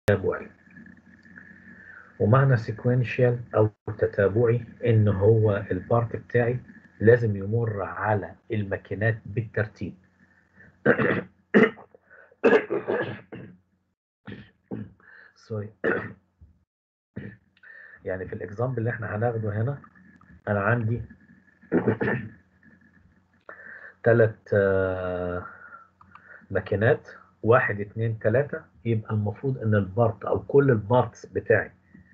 تتابعي ومعنى سيكوينشال او تتابعي ان هو البارت بتاعي لازم يمر على الماكينات بالترتيب سوري يعني في الاكزامبل اللي احنا هناخده هنا انا عندي ثلاث ماكينات واحد اتنين تلاتة يبقى المفروض ان البارت او كل البارتس بتاعي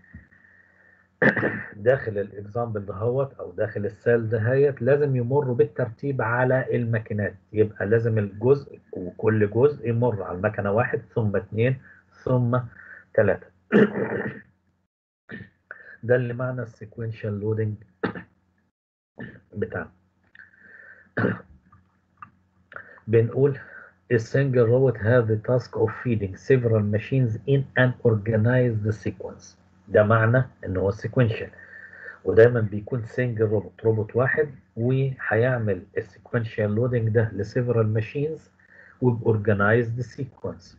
داخل الاكزامبل دهوت او داخل السيل دهيت لازم يمروا بالترتيب على الماكينات يبقى لازم الجزء وكل جزء يمر على المكنه واحد ثم اثنين ثم ثلاثه ده اللي معنى السيكوينشال لودنج بتاعنا بنقول a single robot has the task of feeding several machines in an organized sequence ده معنى ان هو sequential ودايما بيكون سنجل روبوت روبوت واحد وهيعمل السيكونشال لودنج ده لسيفرال ماشينز وبأورجنايزد سيكونس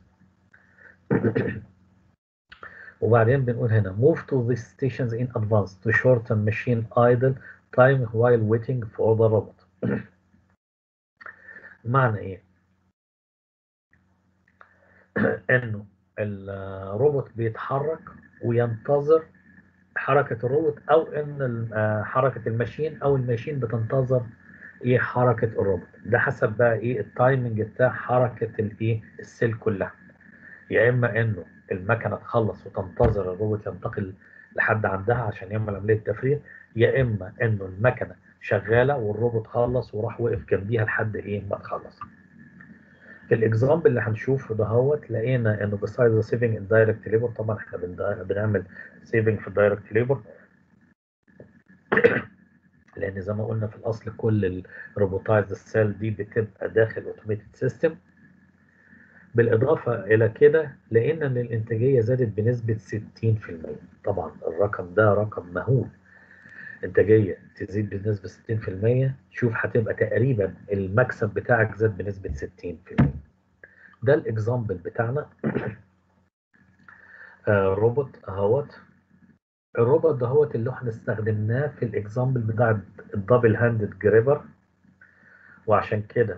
وبعدين بنقول هنا move to the stations in advance to shorten machine idle time while waiting for the robot معنى ايه انه الروبوت بيتحرك وينتظر حركة الروبوت او ان حركة الماشين او الماشين بتنتظر ايه حركة الروبوت ده حسب بقى ايه التايمنج بتاع حركة الايه السيل كلها يا اما انه المكنة تخلص وتنتظر الروبوت ينتقل لحد عندها عشان يعمل عملية تفريغ يا اما انه المكنة شغالة والروبوت خلص وراح وقف جنبيها لحد ايه ما تخلص في الاكزامبل اللي هنشوفه دهوت لقينا انه besides the saving in direct labor طبعا احنا بنعمل saving في الدايركت ليبر لان زي ما قلنا في الاصل كل الروبوتايز السيل دي بتبقى داخل اوتوميتد سيستم بالاضافه الى كده لقينا ان الانتاجيه زادت بنسبه 60% طبعا الرقم ده رقم مهول انتاجيه تزيد بنسبه 60% شوف هتبقى تقريبا المكسب بتاعك زاد بنسبه 60% ده الاكزامبل بتاعنا آه روبوت اهوت الروبوت دهوت اللي احنا استخدمناه في الاكزامبل بتاع الدبل هاندد جريبر وعشان كده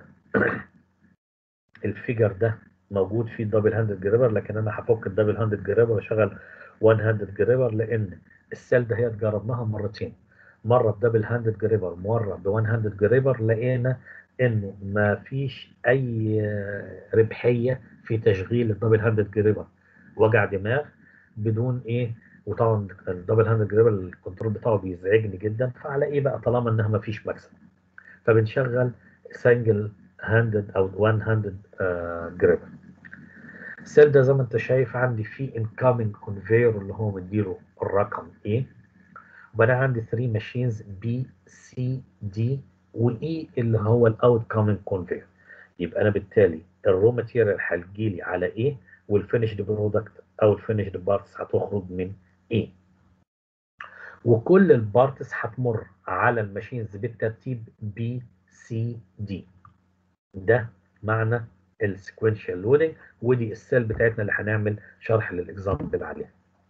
الفيجر ده موجود فيه الدبل هاندد جريبر لكن انا هفك الدبل هاندد جريبر واشغل وان هاندد جريبر لان السيل ده هي جربناها مرتين مره بدبل هاندد جريبر مره بوان هاندد جريبر لقينا انه ما فيش اي ربحيه في تشغيل الدبل هاندد جريبر وجع دماغ بدون ايه وطبعا الدبل هاندد جريبر الكنترول بتاعه بيزعجني جدا فعلى ايه بقى طالما انها ما فيش مكسب فبنشغل سنجل هاندد او وان هاندد جريبر السيل ده زي ما انت شايف عندي فيه انكامينج كونفير اللي هو مديله الرقم ايه وبعدين عندي 3 ماشينز بي سي دي والاي اللي هو الاوت كامينج كونفير يبقى انا بالتالي الرو ماتيريال هتجيلي على ايه والفينيشد برودكت او الفينيشد بارتس هتخرج من ايه وكل البارتس هتمر على الماشينز بالترتيب بي سي دي ده معنى السيكونشال لودنج ودي السيل بتاعتنا اللي هنعمل شرح للاكزامبل عليها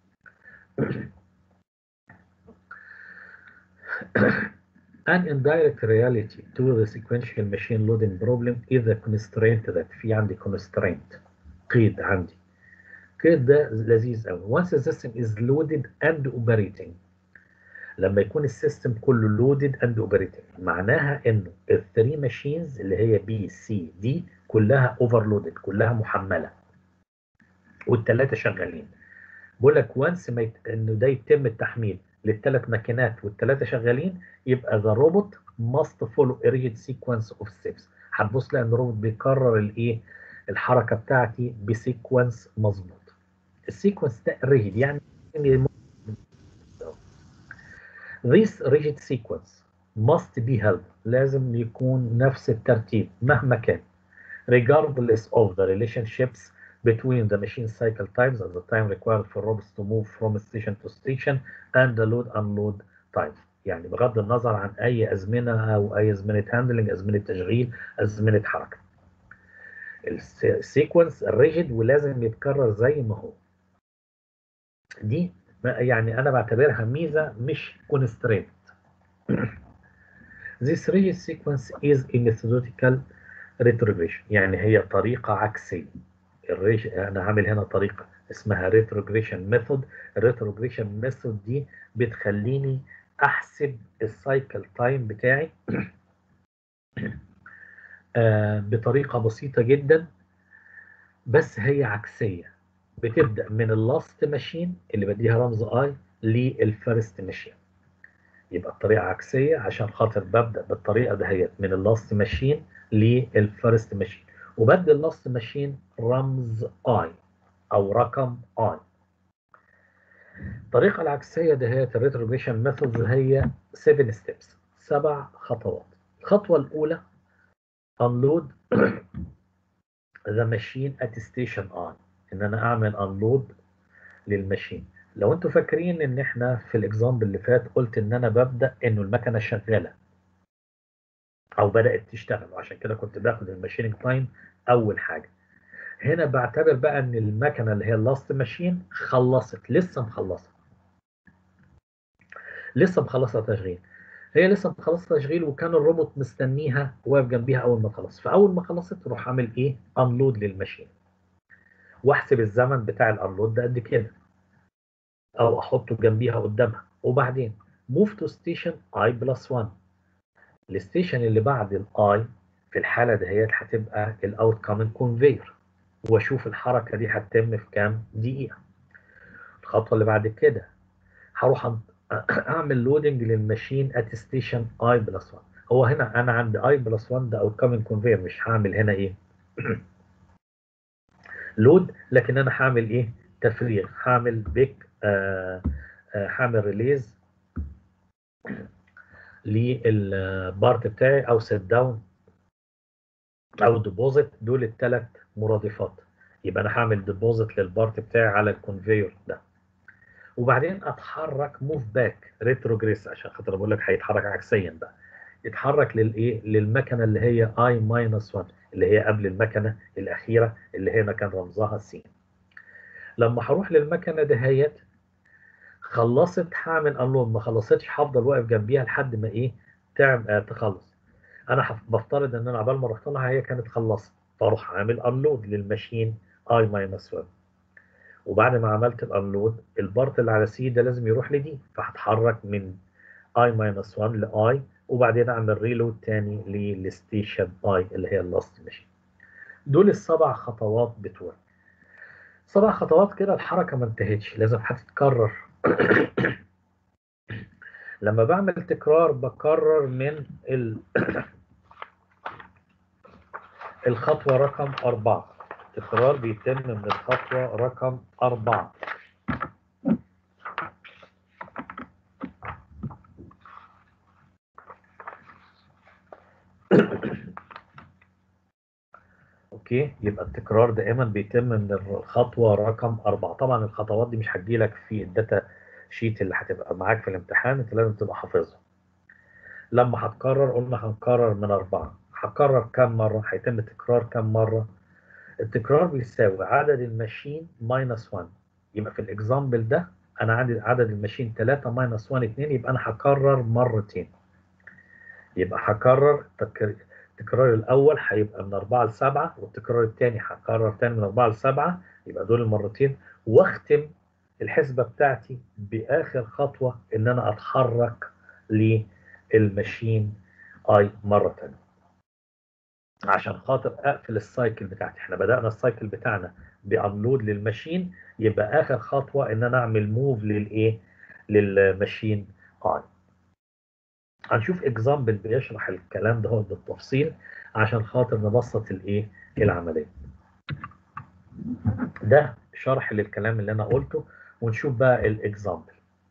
An indirect reality to the sequential machine loading problem is a constraint that في عندي constraint قيد عندي قيد ده لذيذ قوي once the system is loaded and operating لما يكون السيستم كله loaded and operating معناها انه الثري ماشينز اللي هي بي سي دي كلها overloaded كلها محمله والثلاثه شغالين بقول لك وانس ما يت... انه ده يتم التحميل للثلاث ماكينات والثلاثه شغالين يبقى ذا روبوت must follow a rigid sequence of steps هتبص لان الروبوت بيكرر الايه الحركه بتاعتي بسيكونس مظبوط السيكونس ده ريجيد يعني This rigid sequence must be held لازم يكون نفس الترتيب مهما كان regardless of the relationships between the machine cycle times and the time required for robots to move from station to station and the load unload times يعني بغض النظر عن اي ازمنه او اي ازمنه هاندلنج ازمنه تشغيل ازمنه حركه السيكونس الريجيد ولازم يتكرر زي ما هو دي يعني انا بعتبرها ميزه مش كونسترينت This rigid sequence is a methodological retrogression يعني هي طريقة عكسية الريش أنا عامل هنا طريقة اسمها retrogression method الريتروجريشن ميثود دي بتخليني أحسب السايكل تايم بتاعي آه بطريقة بسيطة جدا بس هي عكسية بتبدأ من اللاست ماشين اللي بديها رمز اي للفيرست ماشين يبقى الطريقة عكسية عشان خاطر ببدأ بالطريقة دهيت من اللاست ماشين للفيرست ماشين وبدي اللاست ماشين رمز اي او رقم اي الطريقة العكسية دهيت الريتروجريشن ميثودز هي 7 ستيبس سبع خطوات الخطوة الأولى unload the machine at station I ان انا اعمل unload للماشين لو انتوا فاكرين ان احنا في الاكزامبل اللي فات قلت ان انا ببدا انه المكنه شغاله او بدات تشتغل وعشان كده كنت باخد الماشيننج تايم اول حاجه هنا بعتبر بقى ان المكنه اللي هي اللاست ماشين خلصت لسه مخلصه لسه مخلصه تشغيل هي لسه مخلصه تشغيل وكان الروبوت مستنيها واقف جنبيها اول ما خلص فاول ما خلصت اروح اعمل ايه انلود للماشين واحسب الزمن بتاع الانلود ده قد كده او احطه جنبيها قدامها وبعدين موف تو ستيشن اي بلس 1 الستيشن اللي بعد الاي في الحاله دهيت هتبقى الاوت كامن كونفير واشوف الحركه دي هتتم في كام دقيقه الخطوه اللي بعد كده هروح اعمل لودنج للماشين ات ستيشن اي بلس 1 هو هنا انا عند اي بلس 1 ده اوت كامن كونفير مش هعمل هنا ايه لود لكن انا هعمل ايه تفريغ هعمل بيك آه آه هعمل ريليز للبارت بتاعي او سيت داون او ديبوزيت دول الثلاث مرادفات يبقى انا هعمل ديبوزيت للبارت بتاعي على الكونفير ده وبعدين اتحرك موف باك ريتروجريس عشان خاطر بقول لك هيتحرك عكسيا بقى يتحرك للايه للمكنه اللي هي اي ماينس 1 اللي هي قبل المكنه الاخيره اللي هي كان رمزها سي لما هروح للمكنه دهيت خلصت هعمل انلود ما خلصتش هفضل واقف جنبيها لحد ما ايه تعب آه تخلص انا بفترض ان انا عبال ما رحت لها هي كانت خلصت فاروح عامل انلود للماشين اي ماينس 1 وبعد ما عملت الانلود البارت اللي على سي ده لازم يروح لدي فهتحرك من اي ماينس 1 لاي وبعدين اعمل ريلود تاني للستيشن اي اللي هي اللاست ماشين دول السبع خطوات بتوعي سبع خطوات كده الحركه ما انتهتش لازم هتتكرر لما بعمل تكرار بكرر من ال... الخطوه رقم أربعة التكرار بيتم من الخطوه رقم أربعة اوكي يبقى التكرار دائما بيتم من الخطوه رقم أربعة طبعا الخطوات دي مش هتجيلك في الداتا شيت اللي هتبقى معاك في الامتحان انت لازم تبقى حافظها لما هتكرر قلنا هنكرر من أربعة هكرر كم مرة هيتم تكرار كم مرة التكرار بيساوي عدد الماشين ماينس 1 يبقى في الاكزامبل ده انا عندي عدد الماشين 3 ماينس 1 2 يبقى انا هكرر مرتين يبقى هكرر التكرار الاول هيبقى من 4 ل 7 والتكرار الثاني هكرر تاني من 4 ل 7 يبقى دول المرتين واختم الحسبه بتاعتي باخر خطوه ان انا اتحرك للماشين اي مره ثانيه عشان خاطر اقفل السايكل بتاعتي احنا بدانا السايكل بتاعنا بانلود للماشين يبقى اخر خطوه ان انا اعمل موف للايه للماشين اي هنشوف اكزامبل بيشرح الكلام ده بالتفصيل عشان خاطر نبسط الايه العمليه ده شرح للكلام اللي انا قلته ونشوف بقى الاكزامبل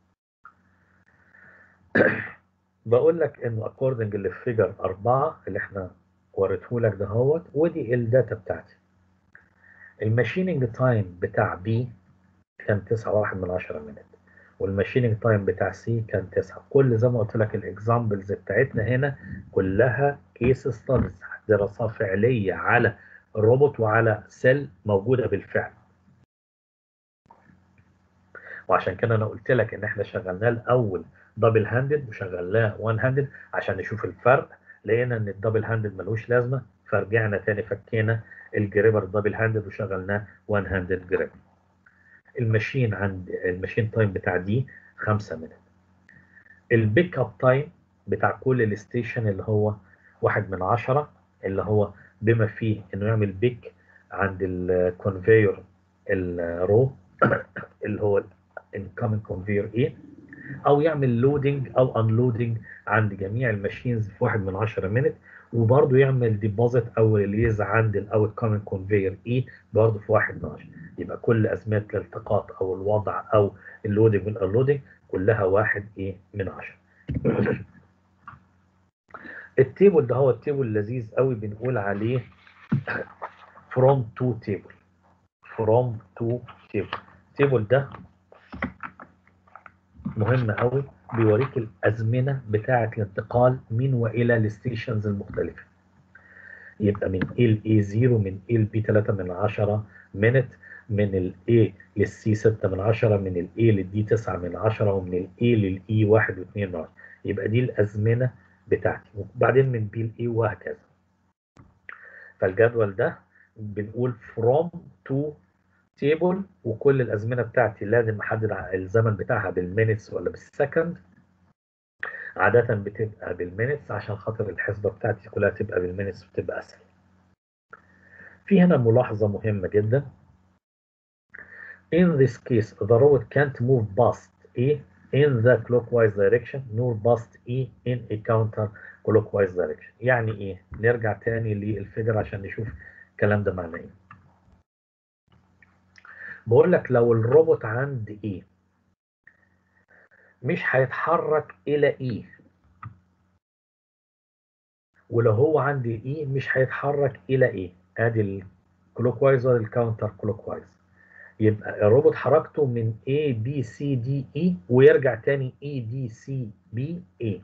بقول لك انه اكوردنج للفيجر 4 اللي احنا وريته لك دهوت ودي الداتا بتاعتي الماشيننج تايم بتاع بي كان 9.1 من 10 مينت والماشيننج تايم بتاع سي كان 9 كل زي ما قلت لك الاكزامبلز بتاعتنا هنا كلها كيس ستاديز دراسات فعليه على روبوت وعلى سيل موجوده بالفعل وعشان كده انا قلت لك ان احنا شغلناه الاول دبل هاندد وشغلناه وان هاندد عشان نشوف الفرق لقينا ان الدبل هاندد ملوش لازمه فرجعنا تاني فكينا الجريبر دبل هاندد وشغلناه وان هاندد جريبر الماشين عند الماشين تايم بتاع دي 5 مينت البيك اب تايم بتاع كل الستيشن اللي هو واحد من عشرة اللي هو بما فيه انه يعمل بيك عند الكونفير الرو اللي هو الانكمنج كونفير ايه او يعمل لودنج او انلودنج عند جميع الماشينز في واحد من 10 مينت وبرضه يعمل ديبوزيت او ريليز عند الاوت كومن كونفير اي برضه في واحد من 10 يبقى كل ازمات الالتقاط او الوضع او اللودنج والانلودنج كلها واحد ايه من 10 التيبل ده هو التيبل لذيذ قوي بنقول عليه from to table from to table التيبل ده مهم قوي بيوريك الازمنه بتاعه الانتقال من والى الستيشنز المختلفه يبقى من A ل A0 من A ل B 3 من 10 minute من ال A لل C 6 من 10 من ال A لل D 9 من 10 ومن ال A لل E 1 و2 من 10 يبقى دي الازمنه بتاعتي وبعدين من B ل A وهكذا فالجدول ده بنقول from to تيبل وكل الازمنه بتاعتي لازم احدد الزمن بتاعها بالمينتس ولا بالسكند عاده بتبقى بالمينتس عشان خاطر الحسبه بتاعتي كلها تبقى بالمينتس وتبقى اسهل في هنا ملاحظه مهمه جدا in this case the robot can't move past A in the clockwise direction nor past E in a counter clockwise direction يعني ايه نرجع تاني للفيجر عشان نشوف الكلام ده معناه ايه بقول لك لو الروبوت عند ايه مش هيتحرك الى ايه ولو هو عند ايه مش هيتحرك الى ايه ادي الكلوك وايز ولا الكاونتر كلوك وايز يبقى الروبوت حركته من A B C D E ويرجع تاني E D C B A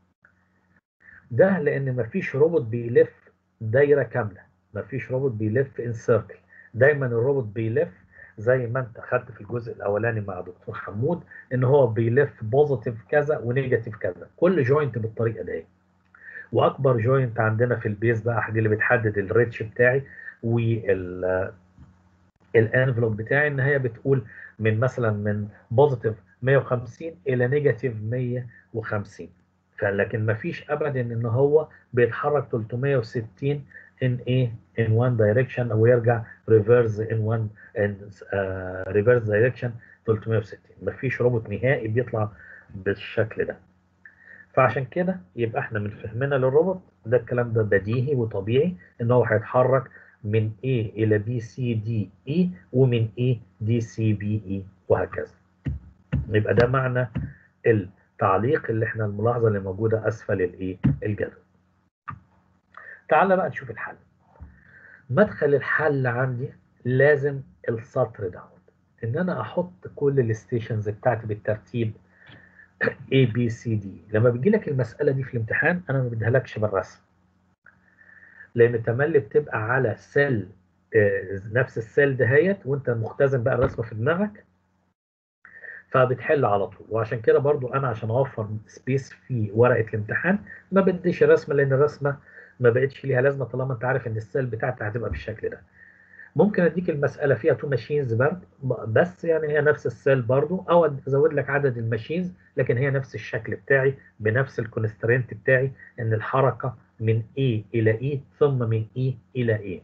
ده لان مفيش روبوت بيلف دايره كامله مفيش روبوت بيلف ان سيركل دايما الروبوت بيلف زي ما انت خدت في الجزء الاولاني مع دكتور حمود ان هو بيلف بوزيتيف كذا ونيجاتيف كذا كل جوينت بالطريقه دي واكبر جوينت عندنا في البيز بقى دي اللي بتحدد الريتش بتاعي وال الانفلوب بتاعي ان هي بتقول من مثلا من بوزيتيف 150 الى نيجاتيف 150 فلكن ما فيش ابدا ان هو بيتحرك 360 in a in one direction او يرجع reverse in one in uh, reverse direction 360 مفيش روبوت نهائي بيطلع بالشكل ده فعشان كده يبقى احنا من فهمنا للروبوت ده الكلام ده بديهي وطبيعي ان هو هيتحرك من A الى B C D E ومن A D C B E وهكذا يبقى ده معنى التعليق اللي احنا الملاحظه اللي موجوده اسفل الايه الجدول تعال بقى نشوف الحل مدخل الحل عندي لازم السطر دوت ان انا احط كل الستيشنز بتاعتي بالترتيب A B C D لما بيجي لك المسألة دي في الامتحان انا ما بديهالكش بالرسم لان تملي بتبقى على سيل نفس السيل دهيت وانت مختزن بقى الرسمة في دماغك فبتحل على طول وعشان كده برضو انا عشان اوفر سبيس في ورقة الامتحان ما بديش الرسمة لان الرسمة ما بقتش ليها لازمه طالما انت عارف ان السيل بتاعتي هتبقى بالشكل ده ممكن اديك المساله فيها تو ماشينز بس يعني هي نفس السيل برضو او ازود لك عدد الماشينز لكن هي نفس الشكل بتاعي بنفس الكونسترينت بتاعي ان الحركه من A الى E ثم من E الى A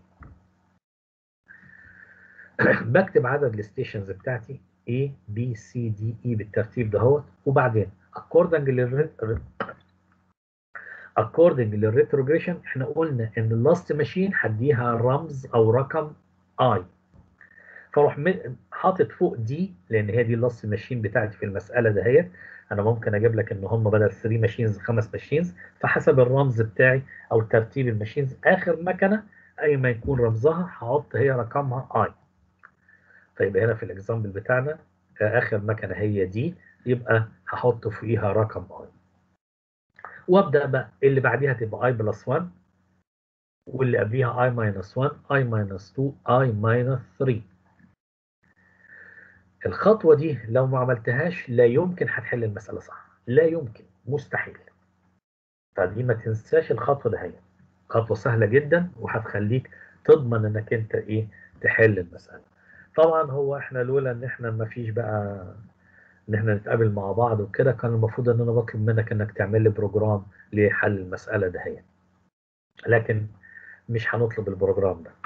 بكتب عدد الستيشنز بتاعتي A B C D E بالترتيب دهوت وبعدين according لل according للريتروجريشن احنا قلنا ان اللاست ماشين هديها رمز او رقم اي فاروح حاطط فوق دي لان هي دي اللاست ماشين بتاعتي في المساله دهيت انا ممكن اجيب لك ان هم بدل 3 ماشينز 5 ماشينز فحسب الرمز بتاعي او ترتيب الماشينز اخر مكنه اي ما يكون رمزها هحط هي رقمها اي فيبقى هنا في الاكزامبل بتاعنا اخر مكنه هي دي يبقى هحط فوقيها رقم اي وابدا بقى اللي بعديها تبقى اي بلس 1 واللي قبليها اي ماينس 1 اي ماينس 2 اي ماينس 3 الخطوة دي لو ما عملتهاش لا يمكن هتحل المسألة صح لا يمكن مستحيل فدي ما تنساش الخطوة ده هي خطوة سهلة جدا وهتخليك تضمن انك انت ايه تحل المسألة طبعا هو احنا لولا ان احنا ما فيش بقى ان احنا نتقابل مع بعض وكده كان المفروض ان انا بطلب منك انك تعمل لي بروجرام لحل المسألة ده هي لكن مش هنطلب البروجرام ده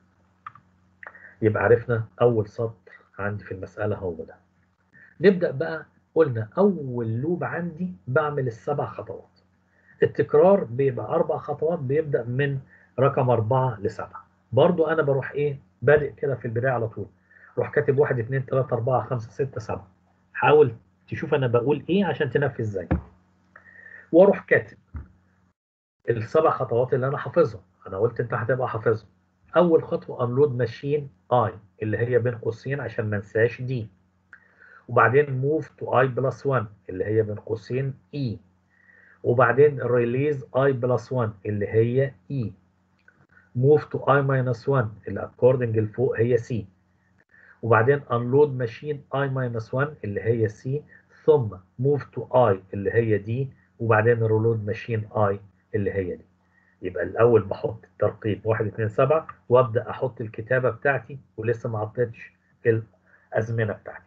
يبقى عرفنا اول سطر عندي في المسألة هو ده نبدأ بقى قلنا اول لوب عندي بعمل السبع خطوات التكرار بيبقى اربع خطوات بيبدأ من رقم أربعة لسبعة برضو أنا بروح إيه بادئ كده في البداية على طول روح كاتب واحد اتنين تلاتة أربعة خمسة ستة سبعة حاول تشوف أنا بقول إيه عشان تنفذ زي واروح كاتب السبع خطوات اللي أنا حافظها أنا قلت أنت هتبقى حافظها أول خطوة أنلود ماشين أي اللي هي بين قوسين عشان ما انساش دي وبعدين موف تو اي بلس 1 اللي هي بين قوسين اي وبعدين ريليز اي بلس 1 اللي هي اي move to i minus 1 اللي according لفوق هي c وبعدين unload machine i minus 1 اللي هي c ثم move to i اللي هي دي وبعدين reload machine i اللي هي دي يبقى الأول بحط الترقيم 1 2 7 وأبدأ أحط الكتابة بتاعتي ولسه ما حطيتش الأزمنة بتاعتي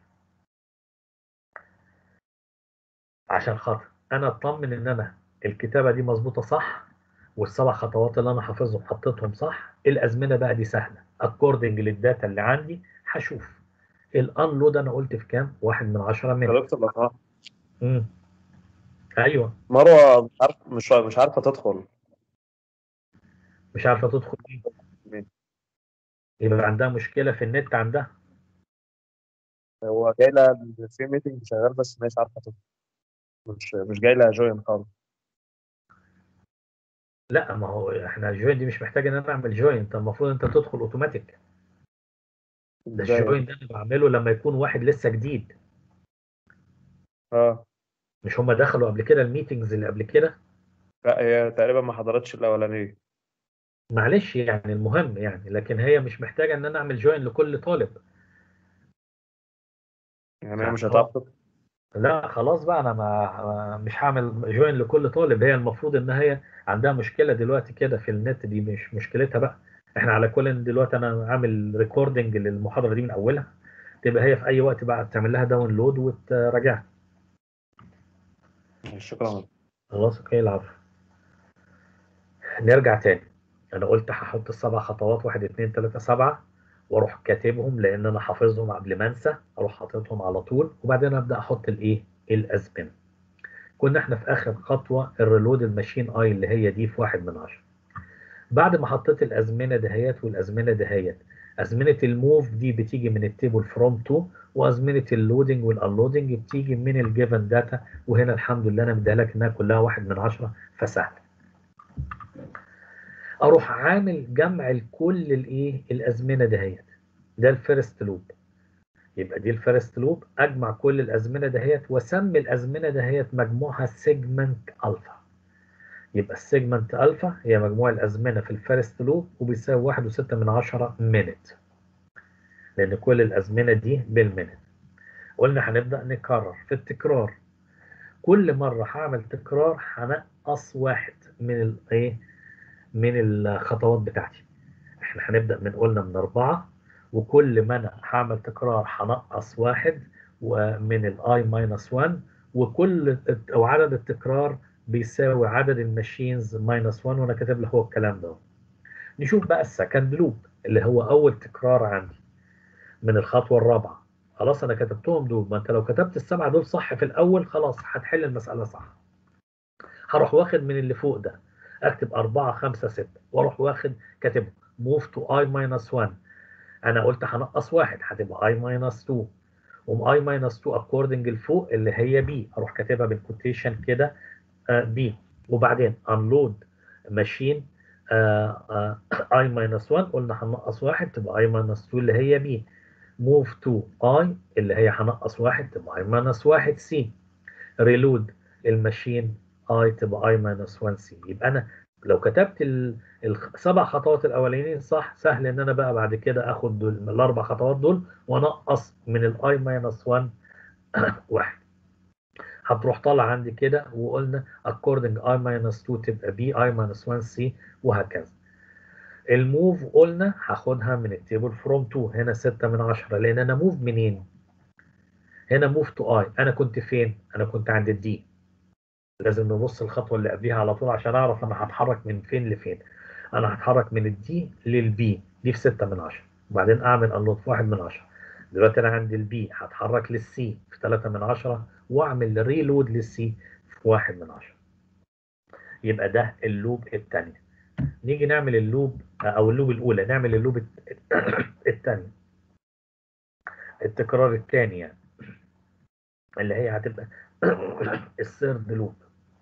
عشان خاطر أنا أطمن إن أنا الكتابة دي مظبوطة صح والسبع خطوات اللي انا حافظهم حطيتهم صح الازمنه بقى دي سهله اكوردنج للداتا اللي عندي هشوف الانلود انا قلت في كام؟ واحد من عشرة من يا دكتور لو امم ايوه مروه مش عارف مش مش عارفه تدخل مش عارفه تدخل ايه مين؟ يبقى عندها مشكله في النت عندها هو جاي لها في ميتنج شغال بس مش عارفه تدخل مش مش جاي لها جوين خالص لا ما هو احنا الجوين دي مش محتاج ان انا اعمل جوين انت المفروض انت تدخل اوتوماتيك ده ازاي؟ الجوين ده انا بعمله لما يكون واحد لسه جديد اه مش هم دخلوا قبل كده الميتنجز اللي قبل كده لا هي تقريبا ما حضرتش الاولانيه معلش يعني المهم يعني لكن هي مش محتاجه ان انا اعمل جوين لكل طالب يعني هي مش لا، هتعرف تدخل لا خلاص بقى انا ما مش هعمل جوين لكل طالب هي المفروض ان هي عندها مشكله دلوقتي كده في النت دي مش مشكلتها بقى احنا على كل إن دلوقتي انا عامل ريكوردنج للمحاضره دي من اولها تبقى هي في اي وقت بقى تعمل لها داونلود وتراجعها شكرا خلاص اوكي العفو نرجع تاني انا قلت هحط السبع خطوات واحد اتنين تلاته سبعه واروح كاتبهم لان انا حافظهم قبل ما انسى اروح حاططهم على طول وبعدين ابدا احط الايه الازمنه كنا احنا في اخر خطوه الريلود الماشين اي اللي هي دي في واحد من عشرة بعد ما حطيت الازمنه دهيت والازمنه دهيت ازمنه الموف دي بتيجي من التيبل فروم تو وازمنه اللودنج والانلودنج بتيجي من الجيفن داتا وهنا الحمد لله انا مديها لك انها كلها واحد من عشرة فسهل اروح عامل جمع لكل الايه الازمنه دهيت ده الفيرست لوب يبقى دي الفيرست لوب اجمع كل الازمنه دهيت واسمي الازمنه دهيت مجموعها سيجمنت الفا يبقى السيجمنت الفا هي مجموع الازمنه في الفيرست لوب وبيساوي واحد وستة من عشرة مينت لان كل الازمنه دي بالمينت قلنا هنبدا نكرر في التكرار كل مره هعمل تكرار هنقص واحد من الايه من الخطوات بتاعتي احنا هنبدا من قلنا من اربعه وكل ما انا هعمل تكرار هنقص واحد ومن الاي ماينس 1 وكل او عدد التكرار بيساوي عدد الماشينز ماينس 1 وانا كاتب لك هو الكلام ده نشوف بقى السكند لوب اللي هو اول تكرار عندي من الخطوه الرابعه خلاص انا كتبتهم دول ما انت لو كتبت السبعه دول صح في الاول خلاص هتحل المساله صح هروح واخد من اللي فوق ده اكتب 4 5 6 واروح واخد كاتب موف تو اي ماينس 1 انا قلت هنقص واحد هتبقى اي ماينس 2 وم اي ماينس 2 اكوردنج لفوق اللي هي بي اروح كاتبها بالكوتيشن كده بي وبعدين انلود ماشين اي ماينس 1 قلنا هنقص واحد تبقى اي ماينس 2 اللي هي بي موف تو اي اللي هي هنقص واحد تبقى اي ماينس 1 سي ريلود الماشين اي تبقى اي ماينس 1 سي يبقى انا لو كتبت ال- السبع خطوات الاولانيين صح سهل ان انا بقى بعد كده اخد دول- الاربع خطوات دول وانقص من الاي ماينس 1 واحد هتروح طالع عندي كده وقلنا according i minus 2 تبقى b i minus 1 c وهكذا الموف قلنا هاخدها من التيبل فروم 2 هنا 6 من 10 لان انا موف منين هنا موف تو اي انا كنت فين انا كنت عند الدي لازم نبص الخطوه اللي قبليها على طول عشان اعرف انا هتحرك من فين لفين انا هتحرك من الدي للبي دي في 6 من 10 وبعدين اعمل انلود في 1 من 10 دلوقتي انا عند البي هتحرك للسي في 3 من 10 واعمل ريلود للسي في 1 من 10 يبقى ده اللوب الثانيه نيجي نعمل اللوب او اللوب الاولى نعمل اللوب الثانيه التكرار الثاني يعني اللي هي هتبقى الثيرد لوب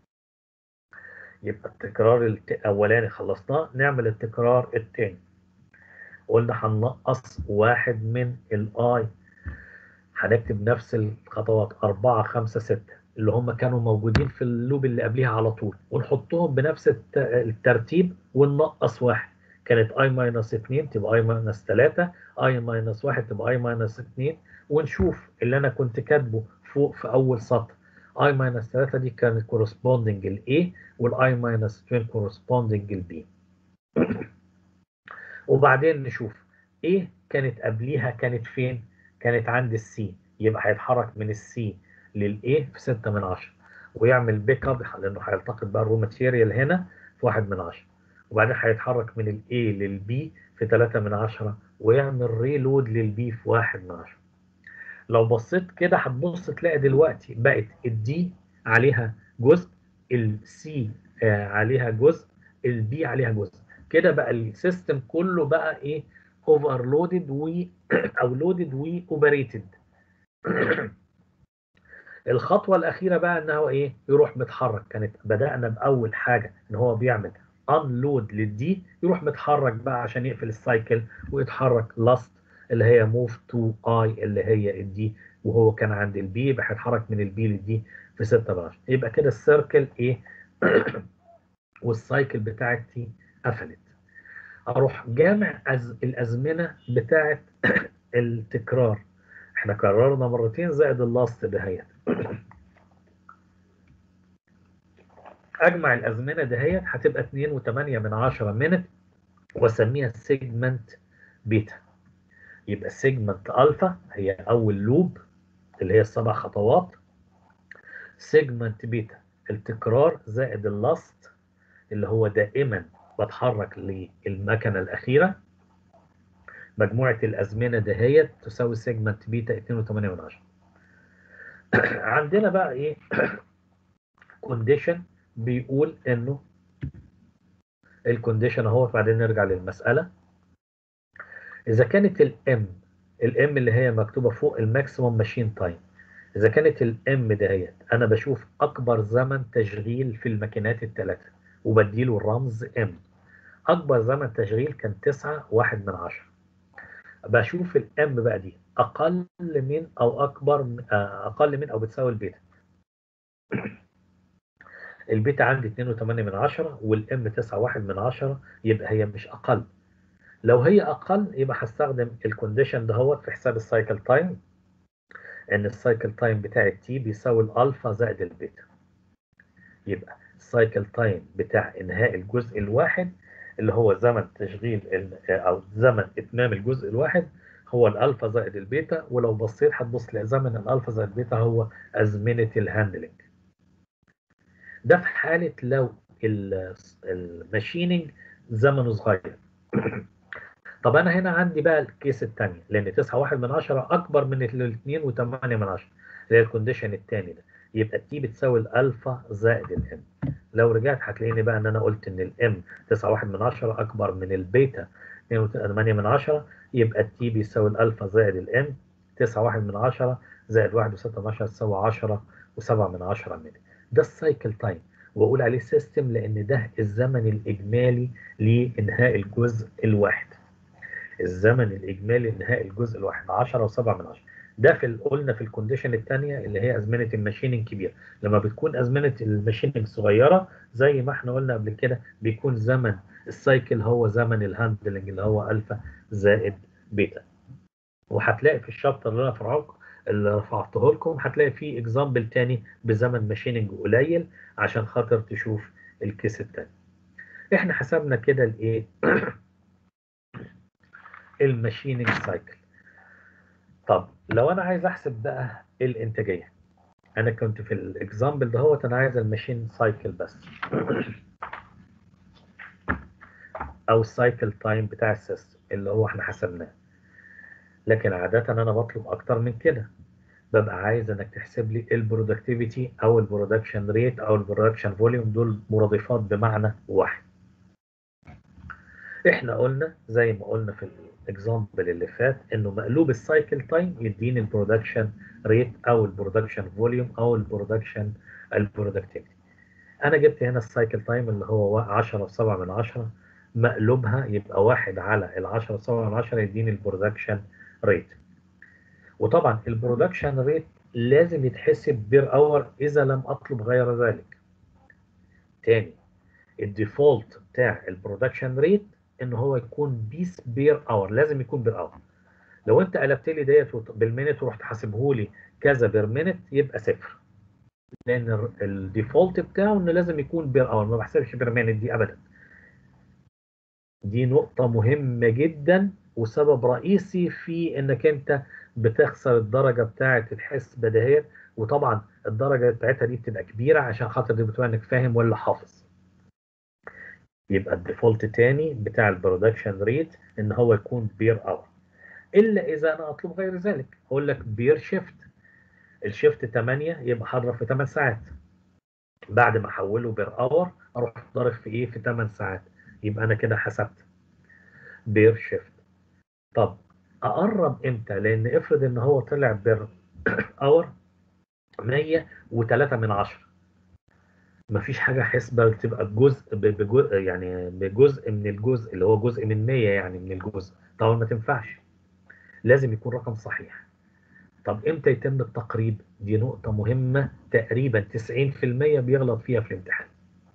يبقى التكرار الاولاني خلصناه نعمل التكرار الثاني قلنا هننقص واحد من الاي هنكتب نفس الخطوات 4 5 6 اللي هم كانوا موجودين في اللوب اللي قبليها على طول ونحطهم بنفس الت- الترتيب وننقص واحد كانت اي ماينس 2 تبقى اي ماينس 3 اي ماينس 1 تبقى اي ماينس 2 ونشوف اللي انا كنت كاتبه فوق في اول سطر اي ماينس 3 دي كانت كورسبوندنج ل A والاي ماينس 2 كورسبوندنج ل B وبعدين نشوف ايه كانت قبليها كانت فين كانت عند السي يبقى هيتحرك من السي للايه في 6 من 10 ويعمل بيك اب لانه هيلتقط بقى الرو ماتيريال هنا في 1 من 10 وبعدين هيتحرك من الاي للبي في 3 من 10 ويعمل ريلود للبي في 1 من 10 لو بصيت كده هتبص تلاقي دلوقتي بقت الدي عليها جزء السي عليها جزء البي عليها جزء كده بقى السيستم كله بقى ايه اوفرلودد و او لودد و اوبريتد الخطوه الاخيره بقى ان هو ايه يروح متحرك كانت بدانا باول حاجه ان هو بيعمل انلود للدي يروح متحرك بقى عشان يقفل السايكل ويتحرك لاست اللي هي موف تو اي اللي هي الدي وهو كان عند البي يبقى هيتحرك من البي للدي في 6 10 يبقى كده السيركل ايه والسايكل بتاعتي قفلت اروح جامع أز... الازمنه بتاعت التكرار احنا كررنا مرتين زائد اللاست دهيت اجمع الازمنه دهيت هتبقى 2.8 من 10 منت واسميها سيجمنت بيتا يبقى سيجمنت الفا هي اول لوب اللي هي السبع خطوات سيجمنت بيتا التكرار زائد اللاست اللي هو دائما بتحرك للمكنه الاخيره مجموعه الازمنه دهيت تساوي سيجمنت بيتا 2.8 من 10 عندنا بقى ايه كونديشن بيقول انه الكونديشن اهو بعدين نرجع للمساله اذا كانت الام الام اللي هي مكتوبه فوق الماكسيموم ماشين تايم اذا كانت الام دهيت انا بشوف اكبر زمن تشغيل في الماكينات الثلاثه وبديله الرمز ام اكبر زمن تشغيل كان 9 1 من 10 بشوف الام بقى دي اقل من او اكبر من اقل من او بتساوي البيتا البيتا عندي 2.8 من 10 والام 9 1 من 10 يبقى هي مش اقل لو هي اقل يبقى هستخدم الكونديشن دهوت في حساب السايكل تايم ان السايكل تايم بتاع التي بيساوي الالفا زائد البيتا يبقى السايكل تايم بتاع انهاء الجزء الواحد اللي هو زمن تشغيل او زمن اتمام الجزء الواحد هو الالفا زائد البيتا ولو بصيت هتبص تلاقي زمن الالفا زائد البيتا هو ازمنه الهاندلنج ده في حاله لو الماشيننج زمنه صغير طب انا هنا عندي بقى الكيس الثانيه لان 9 1 من 10 اكبر من ال 2 و8 من 10 اللي هي الكونديشن الثاني ده يبقى التي بتساوي الالفا زائد الام لو رجعت هتلاقيني بقى ان انا قلت ان الام 9 1 من 10 اكبر من البيتا 2 8 من 10 يبقى التي بيساوي الالفا زائد الام 9 1 من 10 زائد 1 و6 من 10 تساوي 10 و7 من 10 ملي ده السايكل تايم واقول عليه سيستم لان ده الزمن الاجمالي لانهاء الجزء الواحد الزمن الاجمالي لانهاء الجزء الواحد 10 و7 من 10 ده في ال- قلنا في الكونديشن الثانيه اللي هي ازمنه الماشيننج كبيره لما بتكون ازمنه الماشيننج صغيره زي ما احنا قلنا قبل كده بيكون زمن السايكل هو زمن الهاندلنج اللي هو الفا زائد بيتا وهتلاقي في الشابتر اللي انا فرعوك اللي رفعته لكم هتلاقي فيه اكزامبل تاني بزمن ماشيننج قليل عشان خاطر تشوف الكيس التاني احنا حسبنا كده الايه الماشيننج سايكل طب لو انا عايز احسب بقى الانتاجيه انا كنت في الاكزامبل دهوت انا عايز الماشين سايكل بس او السايكل تايم بتاع السيستم اللي هو احنا حسبناه لكن عاده انا بطلب اكتر من كده ببقى عايز انك تحسب لي البرودكتيفيتي او البرودكشن ريت او البرودكشن فوليوم دول مرادفات بمعنى واحد احنا قلنا زي ما قلنا في الاكزامبل اللي فات انه مقلوب السايكل تايم يديني البرودكشن ريت او البرودكشن فوليوم او البرودكشن البرودكتيفيتي انا جبت هنا السايكل تايم اللي هو 10 في 7 من 10 مقلوبها يبقى واحد على ال 10 في 7 من 10 يديني البرودكشن ريت وطبعا البرودكشن ريت لازم يتحسب بير اور اذا لم اطلب غير ذلك تاني الديفولت بتاع البرودكشن ريت ان هو يكون بيس بير اور لازم يكون بير اور لو انت قلبت لي ديت بالمينت ورحت حاسبه لي كذا بير مينت يبقى صفر لان الديفولت بتاعه انه لازم يكون بير اور ما بحسبش بير مينت دي ابدا دي نقطة مهمة جدا وسبب رئيسي في انك انت بتخسر الدرجة بتاعة الحسبة دهيت وطبعا الدرجة بتاعتها دي بتبقى كبيرة عشان خاطر دي بتبقى انك فاهم ولا حافظ يبقى الديفولت تاني بتاع البرودكشن ريت ان هو يكون بير اور الا اذا انا اطلب غير ذلك اقول لك بير شيفت الشيفت 8 يبقى هضرب في 8 ساعات بعد ما احوله بير اور اروح ضارب في ايه في 8 ساعات يبقى انا كده حسبت بير شيفت طب اقرب امتى لان افرض ان هو طلع بير اور 103 من 10 مفيش حاجه حسبه تبقى بجزء بجزء يعني بجزء من الجزء اللي هو جزء من 100 يعني من الجزء طبعا ما تنفعش لازم يكون رقم صحيح طب امتى يتم التقريب دي نقطه مهمه تقريبا 90% بيغلط فيها في الامتحان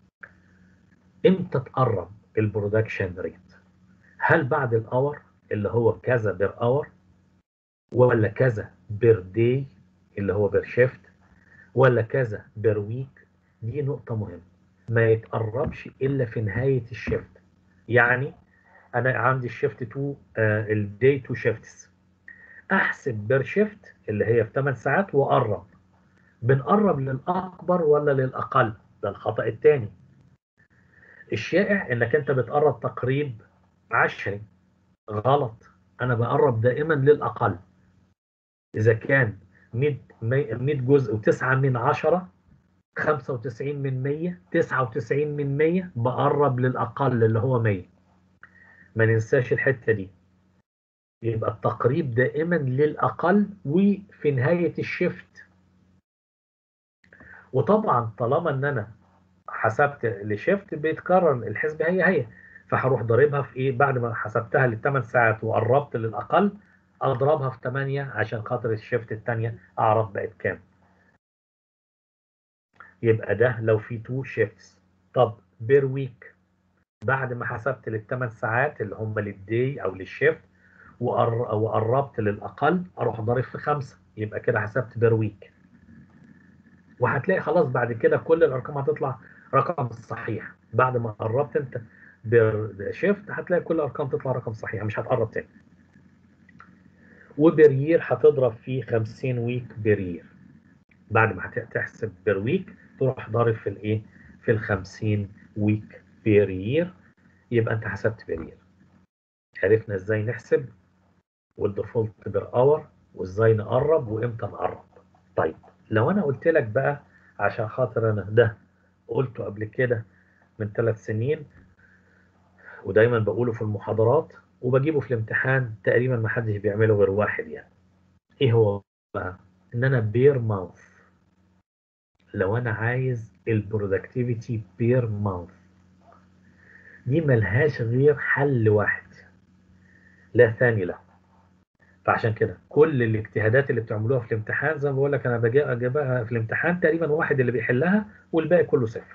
امتى تقرب البرودكشن ريت هل بعد الاور اللي هو كذا بير اور ولا كذا بير داي اللي هو بير شيفت ولا كذا بير ويك دي نقطة مهمة ما يتقربش إلا في نهاية الشيفت يعني أنا عندي الشيفت 2 الداي 2 شيفتس أحسب بير شيفت اللي هي في 8 ساعات وأقرب بنقرب للأكبر ولا للأقل ده الخطأ الثاني الشائع إنك أنت بتقرب تقريب عشري غلط أنا بقرب دائما للأقل إذا كان 100 100 جزء و9 من 10 95 من 100 99 من 100 بقرب للأقل اللي هو 100 ما ننساش الحتة دي يبقى التقريب دائما للأقل وفي نهاية الشيفت وطبعا طالما ان انا حسبت لشيفت بيتكرر الحسبة هي هي فهروح ضاربها في ايه بعد ما حسبتها للثمان ساعات وقربت للأقل اضربها في 8 عشان خاطر الشيفت الثانية اعرف بقت كام يبقى ده لو في تو شيفتس طب بير ويك بعد ما حسبت للثمان ساعات اللي هم للدي او للشيفت وقربت للاقل اروح ضارب في خمسه يبقى كده حسبت بير ويك وهتلاقي خلاص بعد كده كل الارقام هتطلع رقم صحيح بعد ما قربت انت بير شيفت هتلاقي كل الارقام تطلع رقم صحيح مش هتقرب تاني وبير يير هتضرب فيه 50 ويك بير يير بعد ما هتحسب بير ويك تروح ضارب في الايه في ال 50 ويك بير يير يبقى انت حسبت بير يير عرفنا ازاي نحسب والديفولت بير اور وازاي نقرب وامتى نقرب طيب لو انا قلت لك بقى عشان خاطر انا ده قلته قبل كده من ثلاث سنين ودايما بقوله في المحاضرات وبجيبه في الامتحان تقريبا ما حدش بيعمله غير واحد يعني ايه هو بقى ان انا بير ماوث لو انا عايز البرودكتيفيتي بير ماوث دي ملهاش غير حل واحد لا ثاني له فعشان كده كل الاجتهادات اللي بتعملوها في الامتحان زي ما بقول لك انا باجي اجيبها في الامتحان تقريبا واحد اللي بيحلها والباقي كله صفر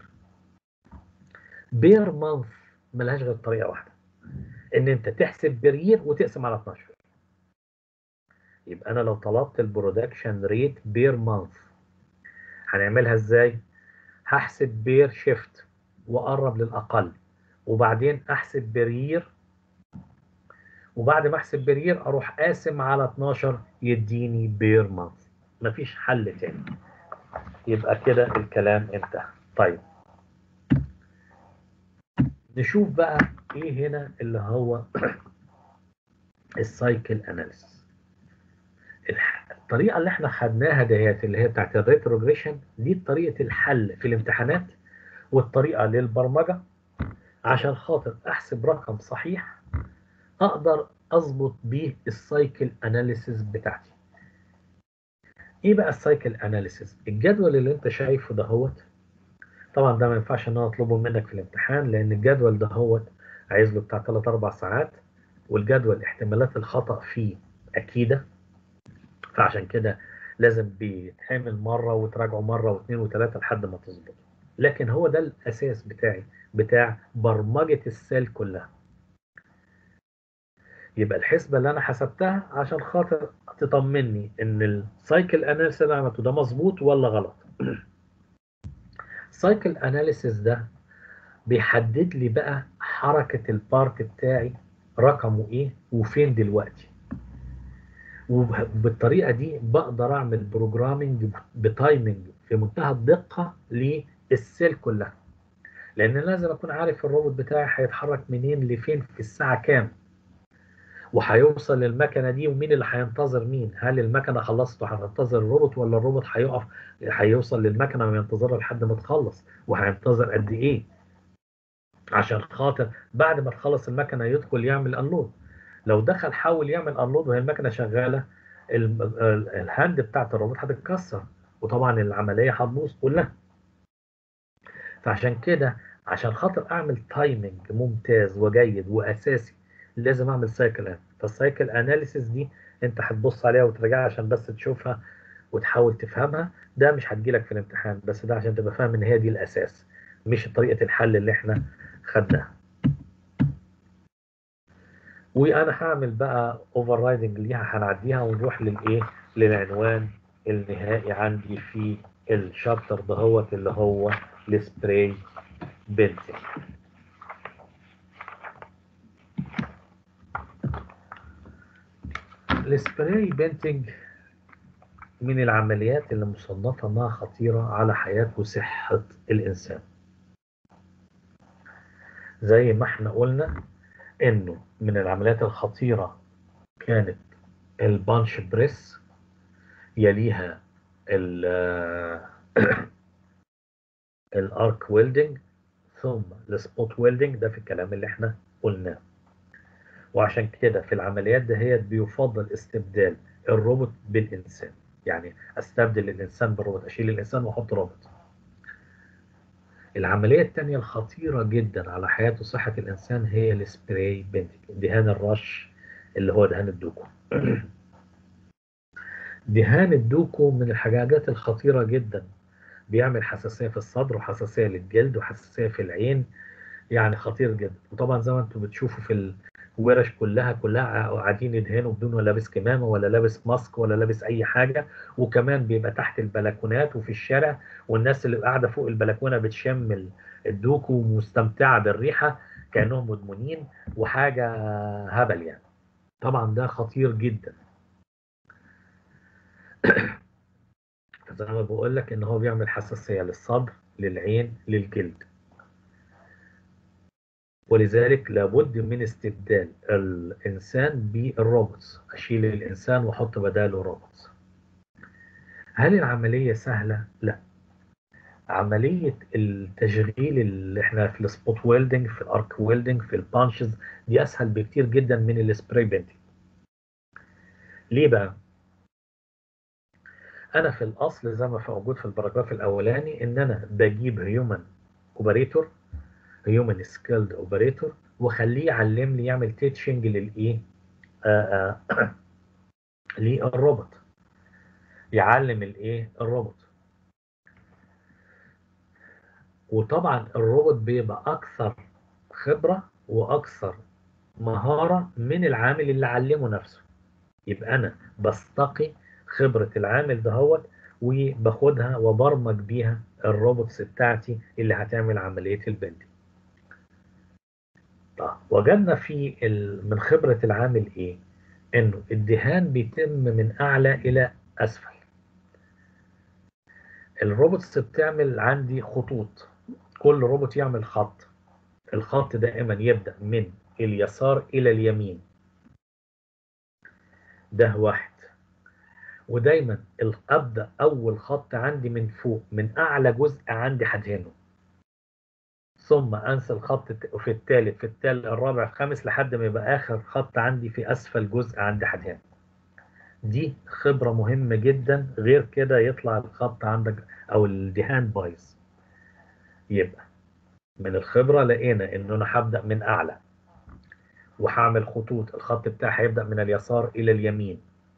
بير مانث ملهاش غير طريقه واحده ان انت تحسب برير وتقسم على 12 يبقى انا لو طلبت البرودكشن ريت بير مانث هنعملها ازاي هحسب بير شيفت واقرب للاقل وبعدين احسب برير وبعد ما احسب برير اروح قاسم على 12 يديني بير مانث مفيش حل تاني يبقى كده الكلام انتهى طيب نشوف بقى ايه هنا اللي هو السايكل اناليسيس الطريقه اللي احنا خدناها ديت اللي هي بتاعت الريتروجريشن دي طريقه الحل في الامتحانات والطريقه للبرمجه عشان خاطر احسب رقم صحيح اقدر اظبط بيه السايكل اناليسيس بتاعتي ايه بقى السايكل اناليسيس الجدول اللي انت شايفه دهوت طبعا ده ما ينفعش ان انا اطلبه منك في الامتحان لان الجدول دهوت عايز له بتاع 3 4 ساعات والجدول احتمالات الخطا فيه اكيده فعشان كده لازم بيتعمل مره وتراجعه مره واثنين وثلاثه لحد ما تظبط لكن هو ده الاساس بتاعي بتاع برمجه السيل كلها يبقى الحسبه اللي انا حسبتها عشان خاطر تطمني ان السايكل اناليسيس اللي عملته ده مظبوط ولا غلط السايكل اناليسيس ده بيحدد لي بقى حركه البارت بتاعي رقمه ايه وفين دلوقتي وبالطريقه دي بقدر اعمل بروجرامنج بتايمنج في منتهى الدقه للسيل كلها لان لازم اكون عارف الروبوت بتاعي هيتحرك منين لفين في الساعه كام وهيوصل للمكنه دي ومين اللي هينتظر مين هل المكنه خلصت وهتنتظر الروبوت ولا الروبوت هيقف هيوصل للمكنه وينتظرها لحد ما تخلص وهينتظر قد ايه عشان خاطر بعد ما تخلص المكنه يدخل يعمل انلود لو دخل حاول يعمل انلود وهي المكنه شغاله الهاند بتاعت الروبوت هتتكسر وطبعا العمليه هتبوظ كلها فعشان كده عشان خاطر اعمل تايمنج ممتاز وجيد واساسي لازم اعمل سايكل فالسايكل اناليسيس دي انت هتبص عليها وتراجعها عشان بس تشوفها وتحاول تفهمها ده مش هتجيلك في الامتحان بس ده عشان تبقى فاهم ان هي دي الاساس مش طريقه الحل اللي احنا خدناها وانا هعمل بقى اوفر رايدنج ليها هنعديها ونروح للايه للعنوان النهائي عندي في الشابتر دهوت اللي هو السبراي بنتنج السبراي بنتنج من العمليات اللي مصنفة انها خطيرة على حياة وصحة الانسان زي ما احنا قلنا انه من العمليات الخطيرة كانت البانش بريس يليها الارك ويلدنج ثم السبوت ويلدنج ده في الكلام اللي احنا قلناه وعشان كده في العمليات دهيت بيفضل استبدال الروبوت بالانسان يعني استبدل الانسان بالروبوت اشيل الانسان واحط روبوت العملية الثانية الخطيرة جدا على حياة وصحة الإنسان هي السبراي بنتنج دهان الرش اللي هو دهان الدوكو دهان الدوكو من الحاجات الخطيرة جدا بيعمل حساسية في الصدر وحساسية للجلد وحساسية في العين يعني خطير جدا وطبعا زي ما انتم بتشوفوا في الورش كلها كلها قاعدين يدهنوا بدون ولا لابس كمامه ولا لابس ماسك ولا لابس اي حاجه وكمان بيبقى تحت البلكونات وفي الشارع والناس اللي قاعده فوق البلكونه بتشم الدوكو ومستمتعه بالريحه كانهم مدمنين وحاجه هبل يعني طبعا ده خطير جدا فزي ما بقول لك ان هو بيعمل حساسيه للصدر للعين للجلد ولذلك لابد من استبدال الإنسان بالروبوت أشيل الإنسان وأحط بداله روبوت هل العملية سهلة؟ لا عملية التشغيل اللي احنا في السبوت ويلدنج في الارك ويلدنج في البانشز دي اسهل بكتير جدا من السبراي بينتنج ليه بقى؟ انا في الاصل زي ما في موجود في الباراجراف الاولاني ان انا بجيب هيومن اوبريتور هيومن سكيلد اوبريتور واخليه يعلم لي يعمل تيتشنج للايه للروبوت يعلم الايه الروبوت وطبعا الروبوت بيبقى اكثر خبره واكثر مهاره من العامل اللي علمه نفسه يبقى انا بستقي خبره العامل دهوت وباخدها وبرمج بيها الروبوتس بتاعتي اللي هتعمل عمليه البندنج طيب وجدنا في من خبره العامل ايه انه الدهان بيتم من اعلى الى اسفل الروبوتس بتعمل عندي خطوط كل روبوت يعمل خط الخط دائما يبدأ من اليسار إلى اليمين ده واحد ودايما أبدأ أول خط عندي من فوق من أعلى جزء عندي هدهنه ثم أنسى الخط في الثالث في الثالث الرابع الخامس لحد ما يبقى آخر خط عندي في أسفل جزء عندي هدهنه دي خبرة مهمة جدا غير كده يطلع الخط عندك أو الدهان بايظ يبقى من الخبرة لقينا إن أنا هبدأ من أعلى وهعمل خطوط الخط بتاعي هيبدأ من اليسار إلى اليمين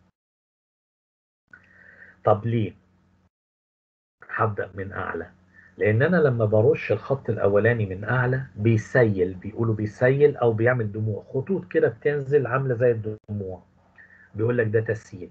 طب ليه؟ هبدأ من أعلى لأن أنا لما برش الخط الأولاني من أعلى بيسيل بيقولوا بيسيل أو بيعمل دموع خطوط كده بتنزل عاملة زي الدموع بيقول لك ده تسييل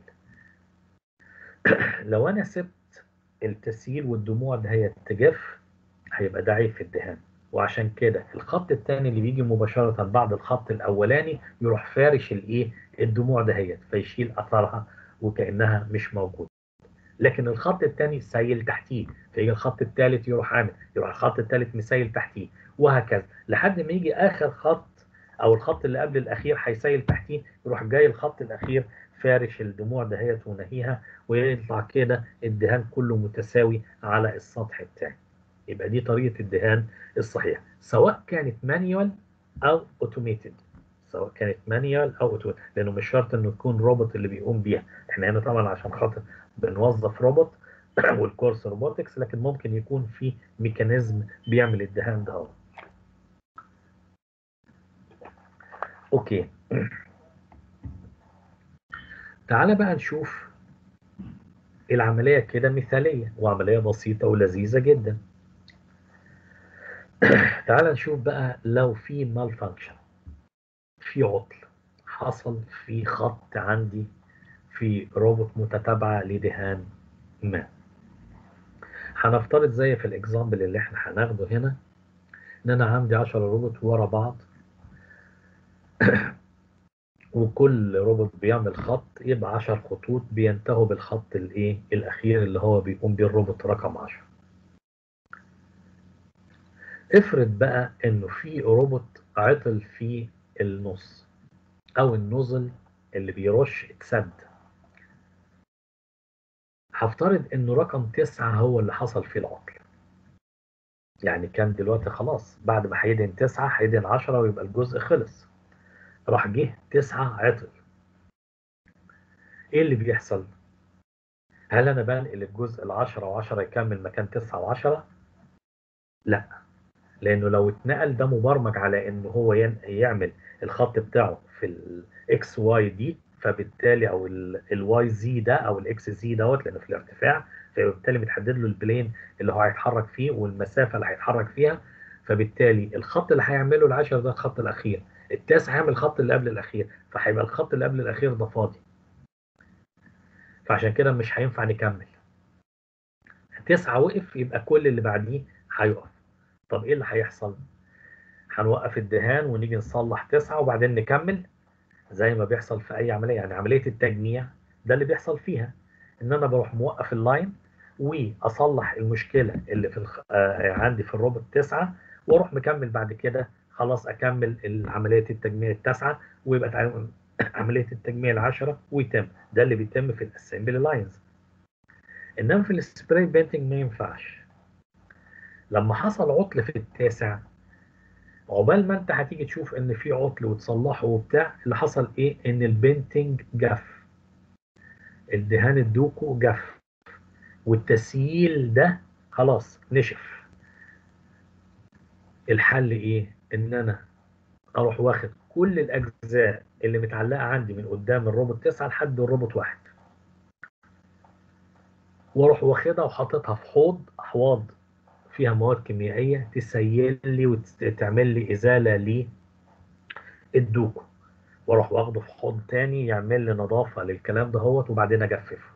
لو أنا سبت التسييل والدموع ده هي تجف هيبقى ده عيب في الدهان وعشان كده الخط الثاني اللي بيجي مباشرة بعد الخط الأولاني يروح فارش الإيه الدموع دهيت فيشيل أثرها وكأنها مش موجودة لكن الخط الثاني سايل تحتيه فيجي الخط الثالث يروح عامل يروح الخط الثالث مسيل تحتيه وهكذا لحد ما يجي آخر خط أو الخط اللي قبل الأخير هيسيل تحتيه يروح جاي الخط الأخير فارش الدموع دهيت ونهيها ويطلع كده الدهان كله متساوي على السطح بتاعي يبقى دي طريقة الدهان الصحيحة سواء كانت مانيوال أو اوتوميتد سواء كانت مانيوال أو اوتوميتد لأنه مش شرط إنه يكون روبوت اللي بيقوم بيها احنا هنا طبعا عشان خاطر بنوظف روبوت والكورس روبوتكس لكن ممكن يكون في ميكانيزم بيعمل الدهان ده اوكي تعالى بقى نشوف العملية كده مثالية وعملية بسيطة ولذيذة جدا تعال نشوف بقى لو في مال فانكشن في عطل حصل في خط عندي في روبوت متتابعة لدهان ما هنفترض زي في الاكزامبل اللي احنا هناخده هنا ان انا عندي 10 روبوت ورا بعض وكل روبوت بيعمل خط يبقى 10 خطوط بينتهوا بالخط الايه الاخير اللي هو بيقوم بيه الروبوت رقم 10 افرض بقى انه في روبوت عطل في النص او النوزل اللي بيرش اتسد هفترض انه رقم تسعة هو اللي حصل فيه العطل يعني كان دلوقتي خلاص بعد ما هيدهن تسعة هيدهن عشرة ويبقى الجزء خلص راح جه تسعة عطل ايه اللي بيحصل هل انا بنقل الجزء العشرة وعشرة يكمل مكان تسعة وعشرة لا لانه لو اتنقل ده مبرمج على انه هو يعمل الخط بتاعه في الاكس واي دي فبالتالي او الواي زي ده او الاكس زي دوت لانه في الارتفاع فبالتالي متحدد له البلين اللي هو هيتحرك فيه والمسافه اللي هيتحرك فيها فبالتالي الخط اللي هيعمله العشر ده الخط الاخير التاسع هيعمل الخط اللي قبل الاخير فهيبقى الخط اللي قبل الاخير ده فاضي فعشان كده مش هينفع نكمل تسعة وقف يبقى كل اللي بعديه هيقف طب ايه اللي هيحصل هنوقف الدهان ونيجي نصلح تسعة وبعدين نكمل زي ما بيحصل في اي عمليه يعني عمليه التجميع ده اللي بيحصل فيها ان انا بروح موقف اللاين واصلح المشكله اللي في الخ... آه عندي في الروبوت تسعة واروح مكمل بعد كده خلاص اكمل عمليه التجميع التاسعه ويبقى عمليه التجميع العشره ويتم ده اللي بيتم في الاسمبلي لاينز انما في السبراي بينتنج ما ينفعش لما حصل عطل في التاسع عقبال ما انت هتيجي تشوف ان في عطل وتصلحه وبتاع اللي حصل ايه ان البنتنج جف الدهان الدوكو جف والتسييل ده خلاص نشف الحل ايه ان انا اروح واخد كل الاجزاء اللي متعلقه عندي من قدام الروبوت 9 لحد الروبوت 1 واروح واخدها وحاططها في حوض احواض فيها مواد كيميائيه تسيل لي وتعمل لي ازاله للدوكو واروح واخده في حوض تاني يعمل لي نظافه للكلام دهوت وبعدين اجففه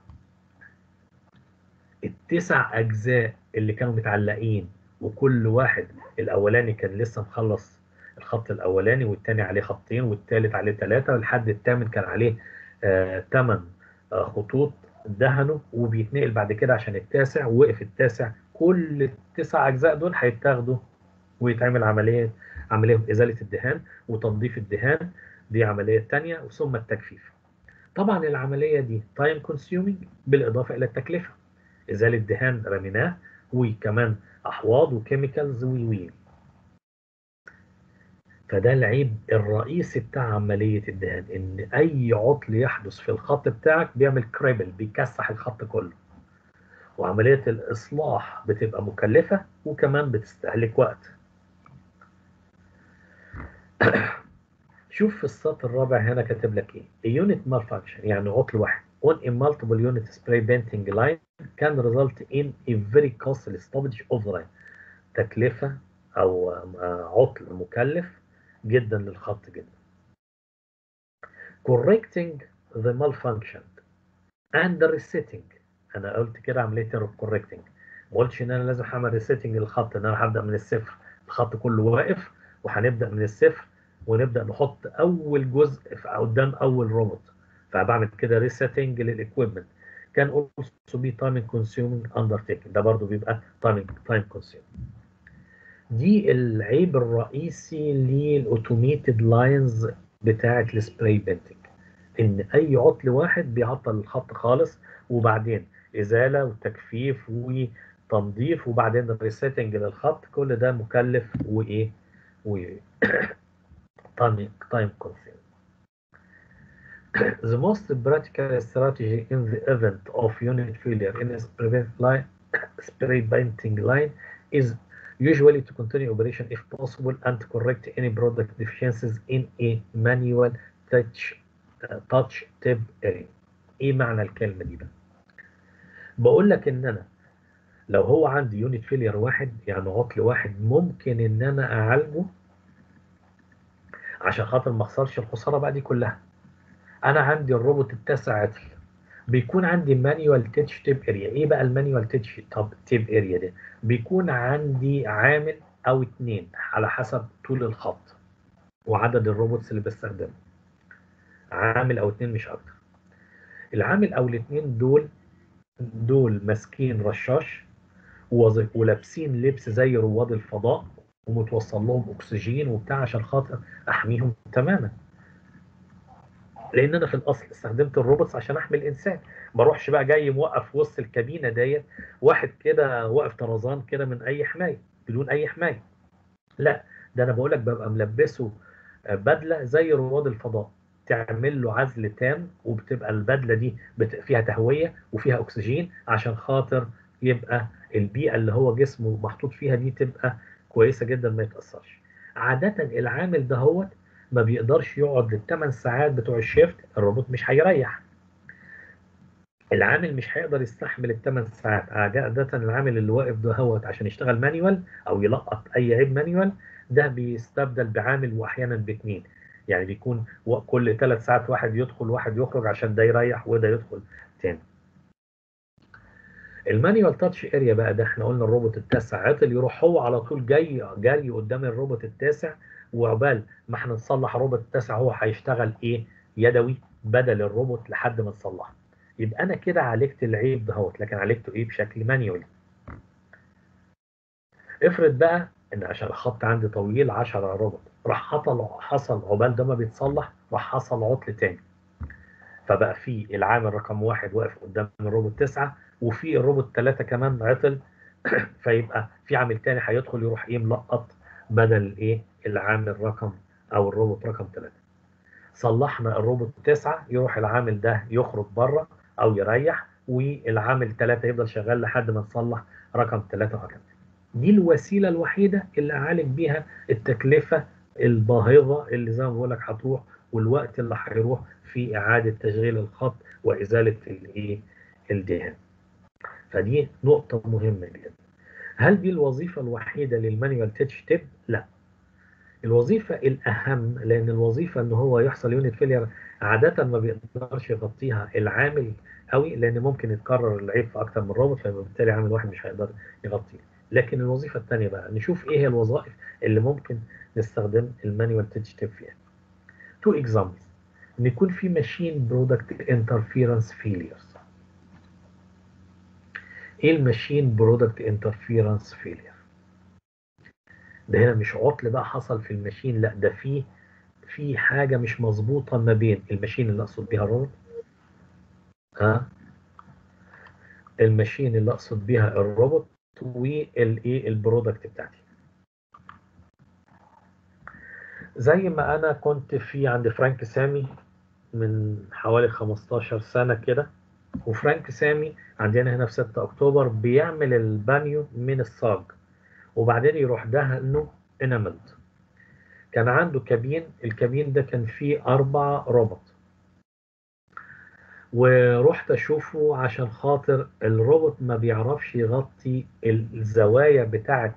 التسع اجزاء اللي كانوا متعلقين وكل واحد الاولاني كان لسه مخلص الخط الاولاني والتاني عليه خطين والتالت عليه ثلاثه والحد الثامن كان عليه ثمان آه خطوط دهنوا وبيتنقل بعد كده عشان التاسع وقف التاسع كل التسع اجزاء دول هيتاخدوا ويتعمل عمليه عمليه ازاله الدهان وتنظيف الدهان دي عمليه ثانيه ثم التجفيف طبعا العمليه دي تايم كونسيومينج بالاضافه الى التكلفه ازاله دهان رميناه وكمان احواض وكيميكالز وي وي فده العيب الرئيسي بتاع عمليه الدهان ان اي عطل يحدث في الخط بتاعك بيعمل كريبل بيكسح الخط كله وعمليه الاصلاح بتبقى مكلفه وكمان بتستهلك وقت شوف في السطر الرابع هنا كاتب لك ايه a unit malfunction يعني عطل واحد on a multiple unit spray painting line can result in a very costly stoppage of the line تكلفة أو عطل مكلف جدا للخط جدا correcting the malfunction and the resetting أنا قلت كده عملية correcting ما قلتش إن أنا لازم هعمل resetting للخط إن أنا هبدأ من الصفر الخط كله واقف وهنبدأ من الصفر ونبدأ نحط أول جزء قدام أول روبوت فبعمل كده ريسيتنج للاكويبمنت كان also be time consuming undertaking ده برضو بيبقى time time consuming دي العيب الرئيسي للاوتوميتد لاينز بتاعه السبراي بينتنج ان اي عطل واحد بيعطل الخط خالص وبعدين ازاله وتجفيف وتنظيف وبعدين الريسيتنج للخط كل ده مكلف وايه و time time consuming the most practical strategy in the event of unit failure in a spray, line, spray painting line is usually to continue operation if possible and to correct any product deficiencies in a manual touch uh, touch tip area. ايه معنى الكلمه دي بقى؟ بقول لك ان انا لو هو عندي يونت فيلير واحد يعني عطل واحد ممكن ان انا اعالجه عشان خاطر ما اخسرش الخساره بقى دي كلها. انا عندي الروبوت التاسع عطل بيكون عندي مانيوال تيتش تيب اريا ايه بقى المانيوال تيتش تيب اريا ده بيكون عندي عامل او اتنين على حسب طول الخط وعدد الروبوتس اللي بستخدمه عامل او اتنين مش اكتر العامل او الاتنين دول دول ماسكين رشاش ولابسين لبس زي رواد الفضاء ومتوصل لهم اكسجين وبتاع عشان خاطر احميهم تماما لان انا في الاصل استخدمت الروبوتس عشان احمي الانسان ما اروحش بقى جاي موقف وسط الكابينه ديت واحد كده واقف طرزان كده من اي حمايه بدون اي حمايه لا ده انا بقول لك ببقى ملبسه بدله زي رواد الفضاء تعمل له عزل تام وبتبقى البدله دي فيها تهويه وفيها اكسجين عشان خاطر يبقى البيئه اللي هو جسمه محطوط فيها دي تبقى كويسه جدا ما يتاثرش عاده العامل دهوت ما بيقدرش يقعد للثمان ساعات بتوع الشيفت الروبوت مش هيريح العامل مش هيقدر يستحمل الثمان ساعات عادة العامل اللي واقف ده هو عشان يشتغل مانيوال او يلقط اي عيب مانيوال ده بيستبدل بعامل واحيانا باثنين يعني بيكون كل ثلاث ساعات واحد يدخل واحد يخرج عشان ده يريح وده يدخل تاني المانيوال تاتش اريا بقى ده احنا قلنا الروبوت التاسع عطل يروح هو على طول جاي جري قدام الروبوت التاسع وعقبال ما احنا نصلح الروبوت التاسع هو هيشتغل ايه يدوي بدل الروبوت لحد ما نصلحه يبقى انا كده عالجت العيب دهوت لكن عالجته ايه بشكل مانيوالي افرض بقى ان عشان الخط عندي طويل 10 روبوت راح حصل حصل عقبال ده ما بيتصلح راح حصل عطل تاني فبقى في العامل رقم واحد واقف قدام الروبوت تسعة وفي الروبوت ثلاثة كمان عطل فيبقى في عامل تاني هيدخل يروح ايه ملقط بدل ايه العامل رقم او الروبوت رقم ثلاثة صلحنا الروبوت تسعة يروح العامل ده يخرج بره او يريح والعامل ثلاثة يفضل شغال لحد ما نصلح رقم ثلاثة رقم دي الوسيلة الوحيدة اللي أعالج بيها التكلفة الباهظة اللي زي ما بقول لك هتروح والوقت اللي هيروح في اعاده تشغيل الخط وازاله الايه الدهان فدي نقطه مهمه جدا هل دي الوظيفه الوحيده للمانيوال تيتش تيب لا الوظيفه الاهم لان الوظيفه ان هو يحصل يونت فيلير عاده ما بيقدرش يغطيها العامل قوي لان ممكن يتكرر العيب في اكتر من روبوت فبالتالي عامل واحد مش هيقدر يغطيه لكن الوظيفه الثانيه بقى نشوف ايه هي الوظائف اللي ممكن نستخدم المانيوال تيتش تيب فيها تو اكزامبلز ان يكون في ماشين برودكت انترفيرنس فيليرز ايه الماشين برودكت انترفيرنس فيلير ده هنا مش عطل بقى حصل في الماشين لا ده في في حاجه مش مظبوطه ما بين الماشين اللي اقصد بيها الروبوت ها الماشين اللي اقصد بيها الروبوت والايه البرودكت بتاعتي زي ما انا كنت في عند فرانك سامي من حوالي 15 سنه كده وفرانك سامي عندنا هنا في 6 اكتوبر بيعمل البانيو من الصاج وبعدين يروح دهنه اناملد كان عنده كابين الكابين ده كان فيه اربع روبوت ورحت اشوفه عشان خاطر الروبوت ما بيعرفش يغطي الزوايا بتاعه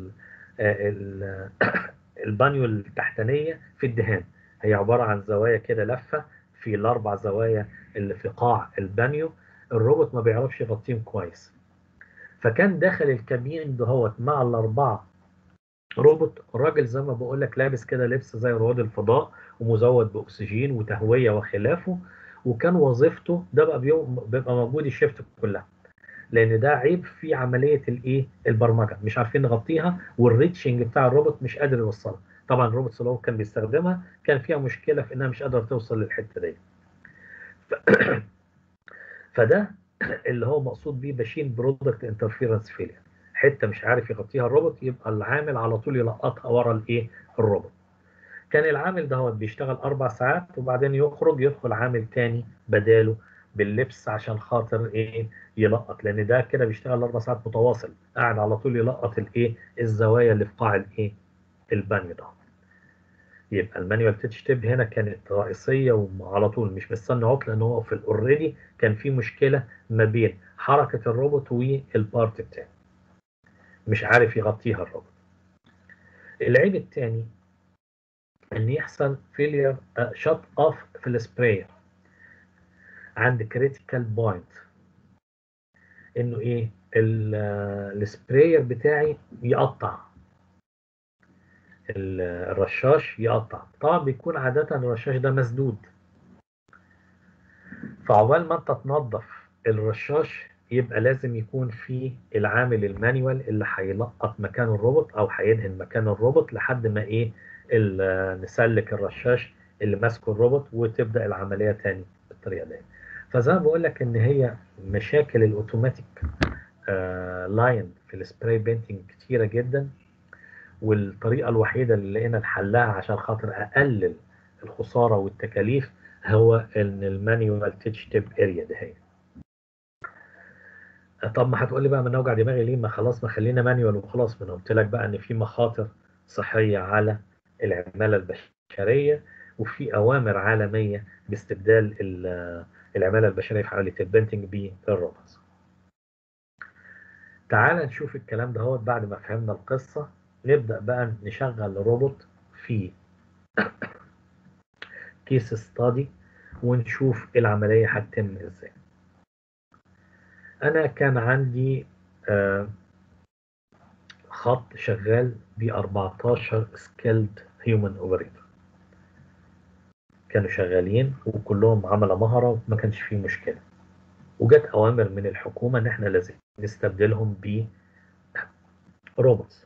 البانيو التحتانيه في الدهان هي عباره عن زوايا كده لفه في الاربع زوايا اللي في قاع البانيو الروبوت ما بيعرفش يغطيهم كويس فكان داخل الكابين دهوت مع الاربعه روبوت راجل زي ما بقول لك لابس كده لبس زي رواد الفضاء ومزود باكسجين وتهويه وخلافه وكان وظيفته ده بقى بيوم بيبقى موجود الشيفت كلها لان ده عيب في عمليه الايه البرمجه مش عارفين نغطيها والريتشنج بتاع الروبوت مش قادر يوصلها طبعا الروبوت اللي هو كان بيستخدمها كان فيها مشكله في انها مش قادره توصل للحته دي ف... فده اللي هو مقصود بيه ماشين برودكت انترفيرنس فيلير حته مش عارف يغطيها الروبوت يبقى العامل على طول يلقطها ورا الايه الروبوت كان العامل دهوت بيشتغل اربع ساعات وبعدين يخرج يدخل عامل تاني بداله باللبس عشان خاطر ايه يلقط لان ده كده بيشتغل اربع ساعات متواصل قاعد على طول يلقط الايه الزوايا اللي في قاع الايه البانيو ده يبقى المانيوال تيتش تيب هنا كانت رئيسيه وعلى طول مش مستني عطل لان هو في الاوريدي كان في مشكله ما بين حركه الروبوت والبارت بتاعه مش عارف يغطيها الروبوت العيب الثاني ان يحصل فيلير شت اوف في السبراير عند كريتيكال بوينت انه ايه السبراير بتاعي يقطع الرشاش يقطع طبعا بيكون عادة الرشاش ده مسدود فعقبال ما انت تنظف الرشاش يبقى لازم يكون في العامل المانيوال اللي هيلقط مكان الروبوت او هيدهن مكان الروبوت لحد ما ايه نسلك الرشاش اللي ماسكه الروبوت وتبدا العمليه تاني بالطريقه دي فزي ما بقول لك ان هي مشاكل الاوتوماتيك آه لاين في السبراي بينتنج كتيره جدا والطريقه الوحيده اللي لقينا نحلها عشان خاطر اقلل الخساره والتكاليف هو ان المانيوال تيتش تيب اريا ده هي طب ما هتقول لي بقى من اوجع دماغي ليه ما خلاص ما خلينا مانيوال وخلاص ما انا قلت لك بقى ان في مخاطر صحيه على العماله البشريه وفي اوامر عالميه باستبدال العماله البشريه في عمليه البنتنج بالروبوتس تعال نشوف الكلام ده هو بعد ما فهمنا القصه نبدا بقى نشغل روبوت في كيس ستادي ونشوف العمليه هتتم ازاي انا كان عندي آه خط شغال ب 14 سكيلد هيومن اوبريتور كانوا شغالين وكلهم عملة مهرة وما كانش فيه مشكلة وجت أوامر من الحكومة إن إحنا لازم نستبدلهم ب روبوتس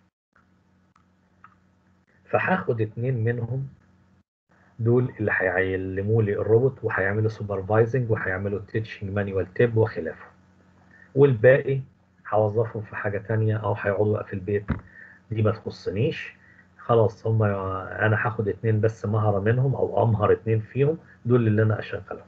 فهاخد اتنين منهم دول اللي هيعلموا لي الروبوت وهيعملوا سوبرفايزنج وهيعملوا تيتشنج مانيوال تيب وخلافه والباقي هوظفهم في حاجة تانية أو هيقعدوا بقى في البيت دي ما تخصنيش خلاص هم أنا هاخد اتنين بس مهرة منهم أو أمهر اتنين فيهم دول اللي أنا أشغلهم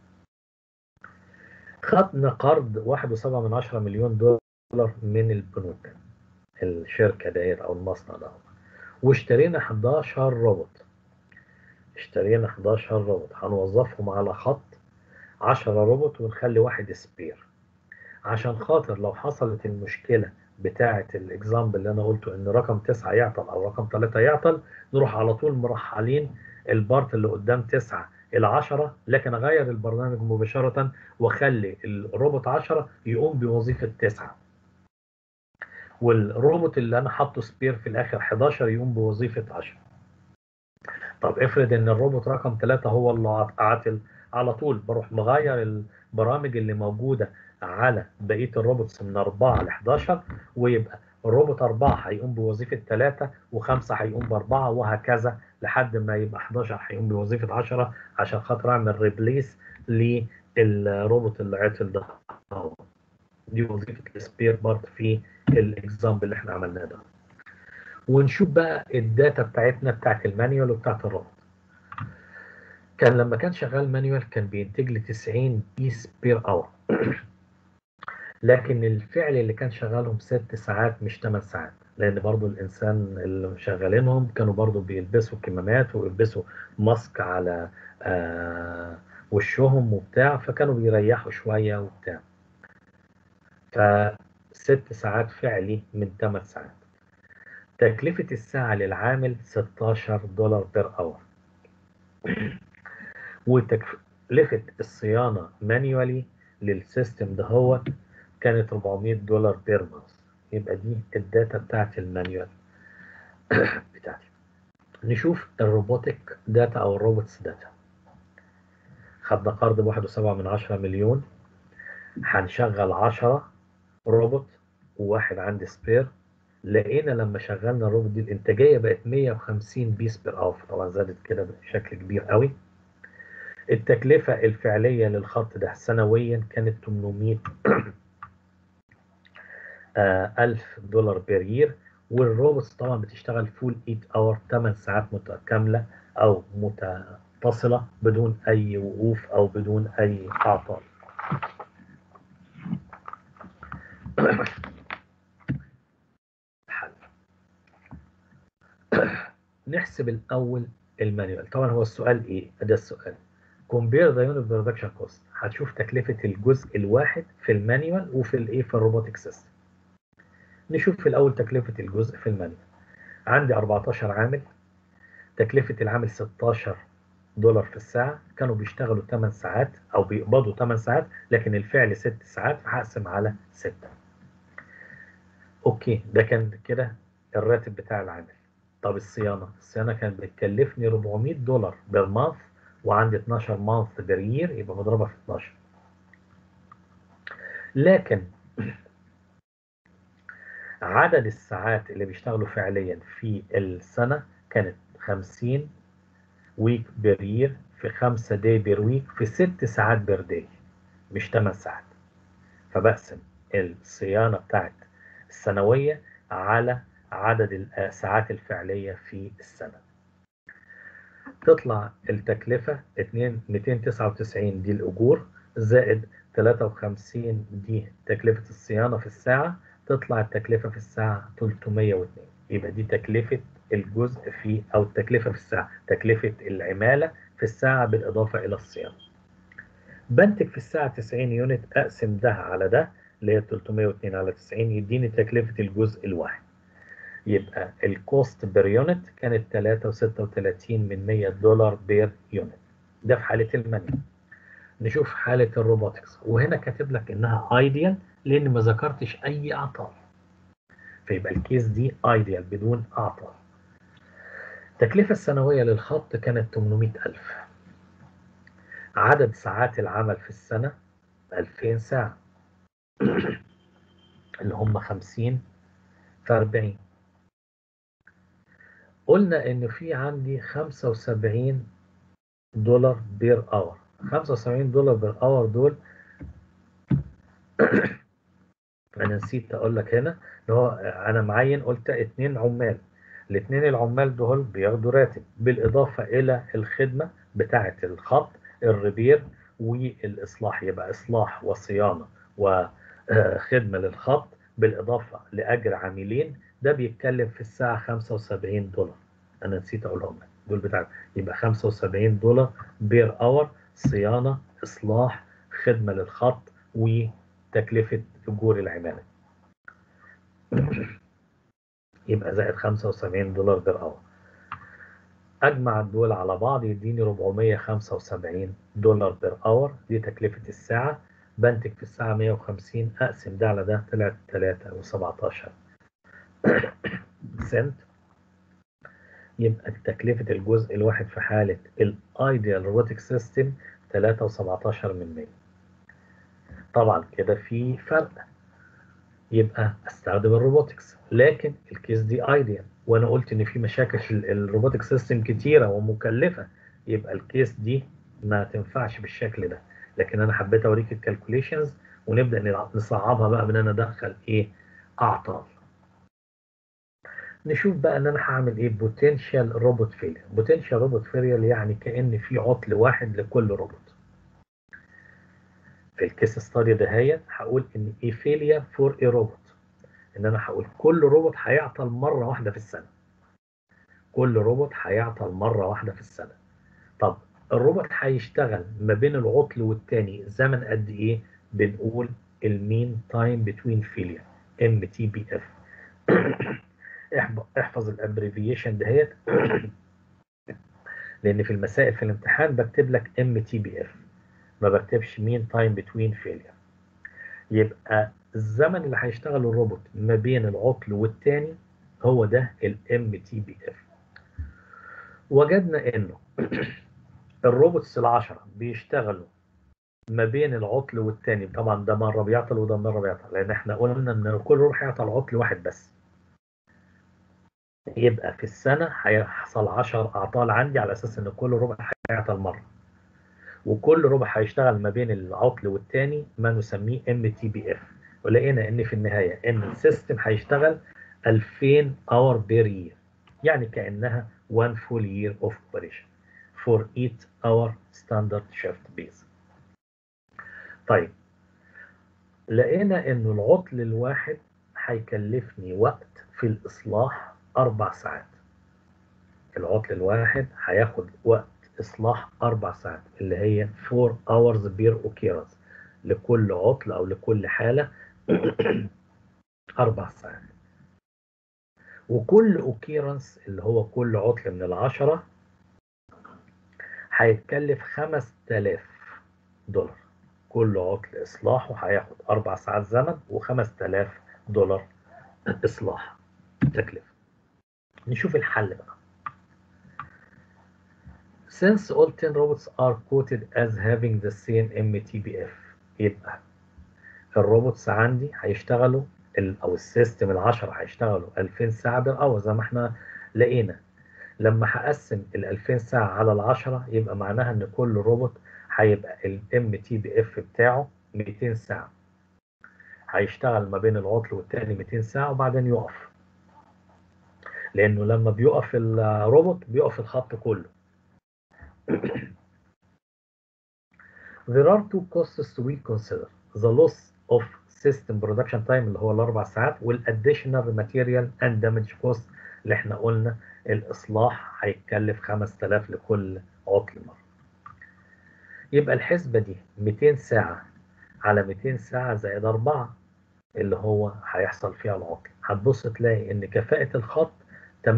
خدنا قرض واحد وسبعة من عشرة مليون دولار من البنوك الشركة داير أو المصنع ده واشترينا 11 روبوت اشترينا 11 روبوت هنوظفهم على خط 10 روبوت ونخلي واحد سبير عشان خاطر لو حصلت المشكلة بتاعة الاكزامبل اللي انا قلته ان رقم 9 يعطل او رقم 3 يعطل نروح على طول مرحلين البارت اللي قدام 9 الى 10 لكن اغير البرنامج مباشرة واخلي الروبوت 10 يقوم بوظيفة 9 والروبوت اللي انا حاطه سبير في الاخر 11 يقوم بوظيفة 10 طب افرض ان الروبوت رقم 3 هو اللي عاطل على طول بروح مغير البرامج اللي موجودة على بقية الروبوتس من 4 ل 11 ويبقى الروبوت 4 هيقوم بوظيفة 3 و5 هيقوم بأربعة وهكذا لحد ما يبقى 11 هيقوم بوظيفة 10 عشان خاطر اعمل ريبليس للروبوت اللي عطل ده دي وظيفة السبير بارت في الاكزامبل اللي احنا عملناه ده ونشوف بقى الداتا بتاعتنا بتاعت المانيوال وبتاعت الروبوت كان لما كان شغال مانيوال كان بينتج لي 90 بيس بير اور لكن الفعل اللي كان شغالهم ست ساعات مش 8 ساعات لان برضو الانسان اللي شغالينهم كانوا برضو بيلبسوا كمامات ويلبسوا ماسك على آه وشهم وبتاع فكانوا بيريحوا شوية وبتاع فست ساعات فعلي من 8 ساعات تكلفة الساعة للعامل 16 دولار بير اور وتكلفة الصيانة مانيوالي للسيستم ده هو كانت 400 دولار بير مانث يبقى دي الداتا بتاعت المانيوال بتاعتي نشوف الروبوتك داتا او الروبوتس داتا خدنا قرض بواحد وسبعة من عشرة مليون هنشغل عشرة روبوت وواحد عندي سبير لقينا لما شغلنا الروبوت دي الانتاجيه بقت 150 بيس بير اور طبعا زادت كده بشكل كبير قوي التكلفه الفعليه للخط ده سنويا كانت 800 ألف دولار بير يير والروبوتس طبعا بتشتغل فول 8 اور 8 ساعات متكامله او متصله بدون اي وقوف او بدون اي اعطال نحسب الاول المانيوال طبعا هو السؤال ايه ده السؤال compare the unit production cost هتشوف تكلفة الجزء الواحد في المانيوال وفي الايه في الروبوتك سيستم نشوف في الاول تكلفة الجزء في المانيوال عندي 14 عامل تكلفة العامل 16 دولار في الساعة كانوا بيشتغلوا 8 ساعات او بيقبضوا 8 ساعات لكن الفعل 6 ساعات فهقسم على 6 اوكي ده كان كده الراتب بتاع العامل طب الصيانه الصيانه كانت بتكلفني 400 دولار بير مانث وعندي 12 مانث بير يير يبقى مضربها في 12 لكن عدد الساعات اللي بيشتغلوا فعليا في السنه كانت 50 ويك بير يير في 5 داي بير ويك في 6 ساعات بير داي مش 8 ساعات فبقسم الصيانه بتاعت السنويه على عدد الساعات الفعلية في السنة تطلع التكلفة 2 299 دي الأجور زائد 53 دي تكلفة الصيانة في الساعة تطلع التكلفة في الساعة 302 يبقى دي تكلفة الجزء في أو التكلفة في الساعة تكلفة العمالة في الساعة بالإضافة إلى الصيانة بنتج في الساعة 90 يونت أقسم ده على ده اللي هي 302 على 90 يديني تكلفة الجزء الواحد يبقى الكوست بير يونت كانت 3.36 من 100 دولار بير يونت ده في حالة المانيوال نشوف حالة الروبوتكس وهنا كاتب لك انها ايديال لان ما ذكرتش اي اعطال فيبقى الكيس دي ايديال بدون اعطال التكلفة السنوية للخط كانت 800 ألف عدد ساعات العمل في السنة 2000 ساعة اللي هم 50 في 40 قلنا ان في عندي 75 دولار بير اور 75 دولار بير اور دول انا نسيت اقول لك هنا اللي هو انا معين قلت اتنين عمال الاثنين العمال دول بياخدوا راتب بالاضافه الى الخدمه بتاعه الخط الريبير والاصلاح يبقى اصلاح وصيانه وخدمه للخط بالاضافه لاجر عاملين ده بيتكلم في الساعه 75 دولار انا نسيت اقولهم لك دول بتاع يبقى 75 دولار بير اور صيانه اصلاح خدمه للخط وتكلفه اجور العماله يبقى زائد 75 دولار بير اور اجمع دول على بعض يديني 475 دولار بير اور دي تكلفه الساعه بنتج في الساعه 150 اقسم ده على ده طلعت 3 و17 سنت يبقى تكلفة الجزء الواحد في حالة الايديال روبوتك سيستم 3 و17 من 100 طبعا كده في فرق يبقى استخدم الروبوتكس لكن الكيس دي ايديال وانا قلت ان في مشاكل الروبوتك سيستم كتيره ومكلفه يبقى الكيس دي ما تنفعش بالشكل ده لكن انا حبيت اوريك الكالكوليشنز ونبدا نصعبها بقى بان انا ادخل ايه اعطال نشوف بقى ان انا هعمل ايه بوتنشال روبوت فيلير بوتنشال روبوت فيلير يعني كان في عطل واحد لكل روبوت في الكيس ستادي دهيت هقول ان ايه فيلير فور اي روبوت ان انا هقول كل روبوت هيعطل مره واحده في السنه كل روبوت هيعطل مره واحده في السنه طب الروبوت هيشتغل ما بين العطل والتاني زمن قد ايه بنقول المين تايم بتوين فيلير ام تي بي اف احفظ الابريفيشن دهيت لان في المسائل في الامتحان بكتب لك ام تي بي اف ما بكتبش مين تايم بتوين فيلير يبقى الزمن اللي هيشتغل الروبوت ما بين العطل والتاني هو ده الام تي بي اف وجدنا انه الروبوتس العشرة بيشتغلوا ما بين العطل والتاني طبعا ده مرة بيعطل وده مرة بيعطل لان احنا قلنا ان كل روبوت هيعطل عطل واحد بس يبقى في السنة هيحصل 10 أعطال عندي على أساس إن كل ربع هيعطل مرة وكل ربع هيشتغل ما بين العطل والتاني ما نسميه ام تي بي اف ولقينا إن في النهاية إن السيستم هيشتغل 2000 اور بير يير يعني كأنها one full year of operation for each hour standard shift base طيب لقينا إنه العطل الواحد هيكلفني وقت في الإصلاح أربع ساعات العطل الواحد هياخد وقت إصلاح أربع ساعات اللي هي 4 hours per occurrence لكل عطل أو لكل حالة أربع ساعات وكل occurrence اللي هو كل عطل من العشرة هيتكلف 5000 دولار كل عطل إصلاحه هياخد أربع ساعات زمن و5000 دولار إصلاح تكلفة نشوف الحل بقى since all 10 robots are quoted as having the same MTBF يبقى الروبوتس عندي هيشتغلوا او السيستم العشرة هيشتغلوا 2000 ساعة بالأور زي ما احنا لقينا لما هقسم ال 2000 ساعة على العشرة يبقى معناها ان كل روبوت هيبقى ال MTBF بتاعه 200 ساعة هيشتغل ما بين العطل والتاني 200 ساعة وبعدين يقف لانه لما بيقف الروبوت بيقف الخط كله There are two costs we consider the loss of system production time اللي هو الاربع ساعات والadditional material and damage cost اللي احنا قلنا الاصلاح هيتكلف 5000 لكل عطل مره يبقى الحسبه دي 200 ساعه على 200 ساعه زائد 4 اللي هو هيحصل فيها العطل هتبص تلاقي ان كفاءه الخط 98%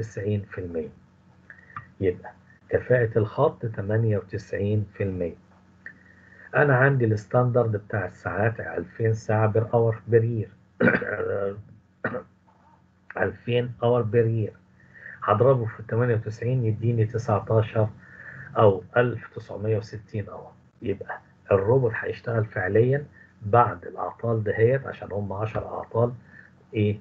يبقى كفاءة الخط 98% أنا عندي الستاندرد بتاع الساعات 2000 ساعة بير اور بير يير 2000 اور بير يير هضربه في 98 يديني 19 أو 1960 اور يبقى الروبوت هيشتغل فعليا بعد الأعطال دهيت عشان هم 10 أعطال إيه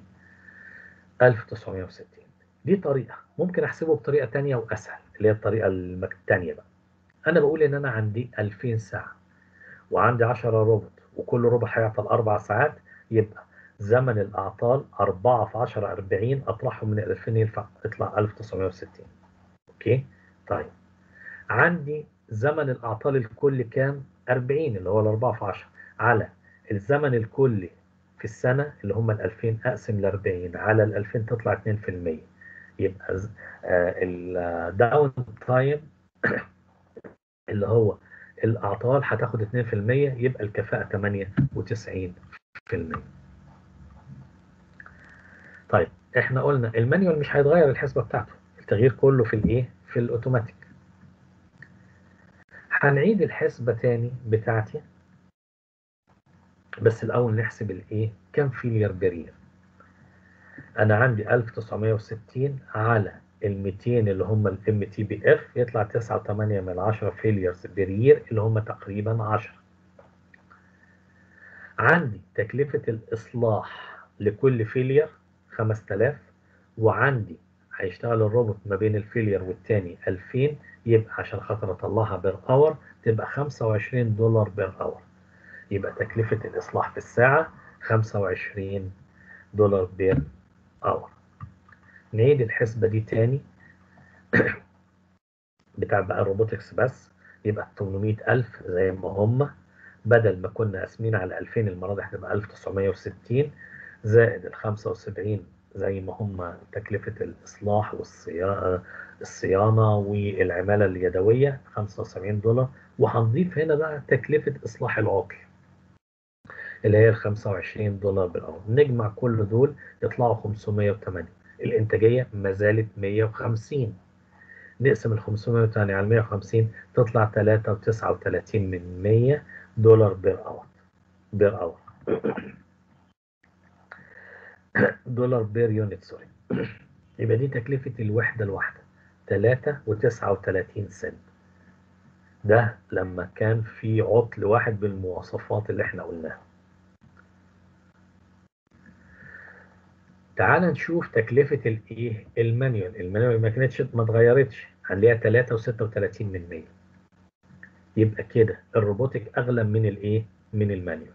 1960 دي طريقة ممكن أحسبه بطريقة تانية وأسهل اللي هي الطريقة التانية بقى أنا بقول إن أنا عندي 2000 ساعة وعندي 10 روبوت وكل روبوت هيعطل أربع ساعات يبقى زمن الأعطال 4 في 10 40 أطرحهم من ال 2000 ينفع يطلع 1960 أوكي طيب عندي زمن الأعطال الكلي كام 40 اللي هو ال 4 في 10 على الزمن الكلي في السنة اللي هم ال 2000 أقسم ل 40 على ال 2000 تطلع 2% يبقى الداون تايم اللي هو الاعطال هتاخد 2% يبقى الكفاءه 98% طيب احنا قلنا المانيوال مش هيتغير الحسبه بتاعته التغيير كله في الايه في الاوتوماتيك هنعيد الحسبه تاني بتاعتي بس الاول نحسب الايه كام فيلير برير انا عندي 1960 على ال 200 اللي هم الام تي بي اف يطلع 9.8 من 10 فيليرز برير اللي هم تقريبا 10 عندي تكلفة الإصلاح لكل فيلير 5000 وعندي هيشتغل الروبوت ما بين الفيلير والتاني 2000 يبقى عشان خاطر اطلعها بير اور تبقى 25 دولار بير اور يبقى تكلفة الإصلاح في الساعة 25 دولار بير اور نعيد الحسبة دي تاني بتاع بقى الروبوتكس بس يبقى 800000 زي ما هم بدل ما كنا قاسمين على 2000 المرة دي هتبقى 1960 زائد ال 75 زي ما هم تكلفة الإصلاح والصيانة الصيانة والعمالة اليدوية 75 دولار وهنضيف هنا بقى تكلفة إصلاح العطل اللي هي ال 25 دولار بالأول نجمع كل دول يطلعوا 508 الإنتاجية ما زالت 150 نقسم ال 508 على 150 تطلع 3.39 من 100 دولار بير اور بير اور دولار بير يونت سوري يبقى دي تكلفة الوحدة الواحدة 3.39 سنت ده لما كان في عطل واحد بالمواصفات اللي احنا قلناها تعال نشوف تكلفة الايه المانيوال المانيوال ما كانتش ما اتغيرتش هنلاقيها 3.36 من 100 يبقى كده الروبوتك اغلى من الايه من المانيوال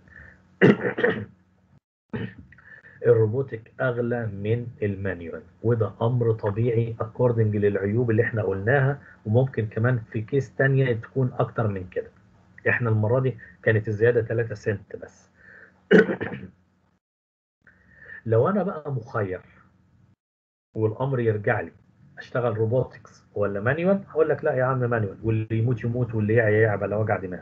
الروبوتك اغلى من المانيوال وده امر طبيعي اكوردنج للعيوب اللي احنا قلناها وممكن كمان في كيس تانية تكون اكتر من كده احنا المرة دي كانت الزيادة 3 سنت بس لو انا بقى مخير والامر يرجع لي اشتغل روبوتكس ولا مانيوال هقول لك لا يا عم مانيوال واللي يموت يموت واللي يعيا يعيا بلا وجع دماغ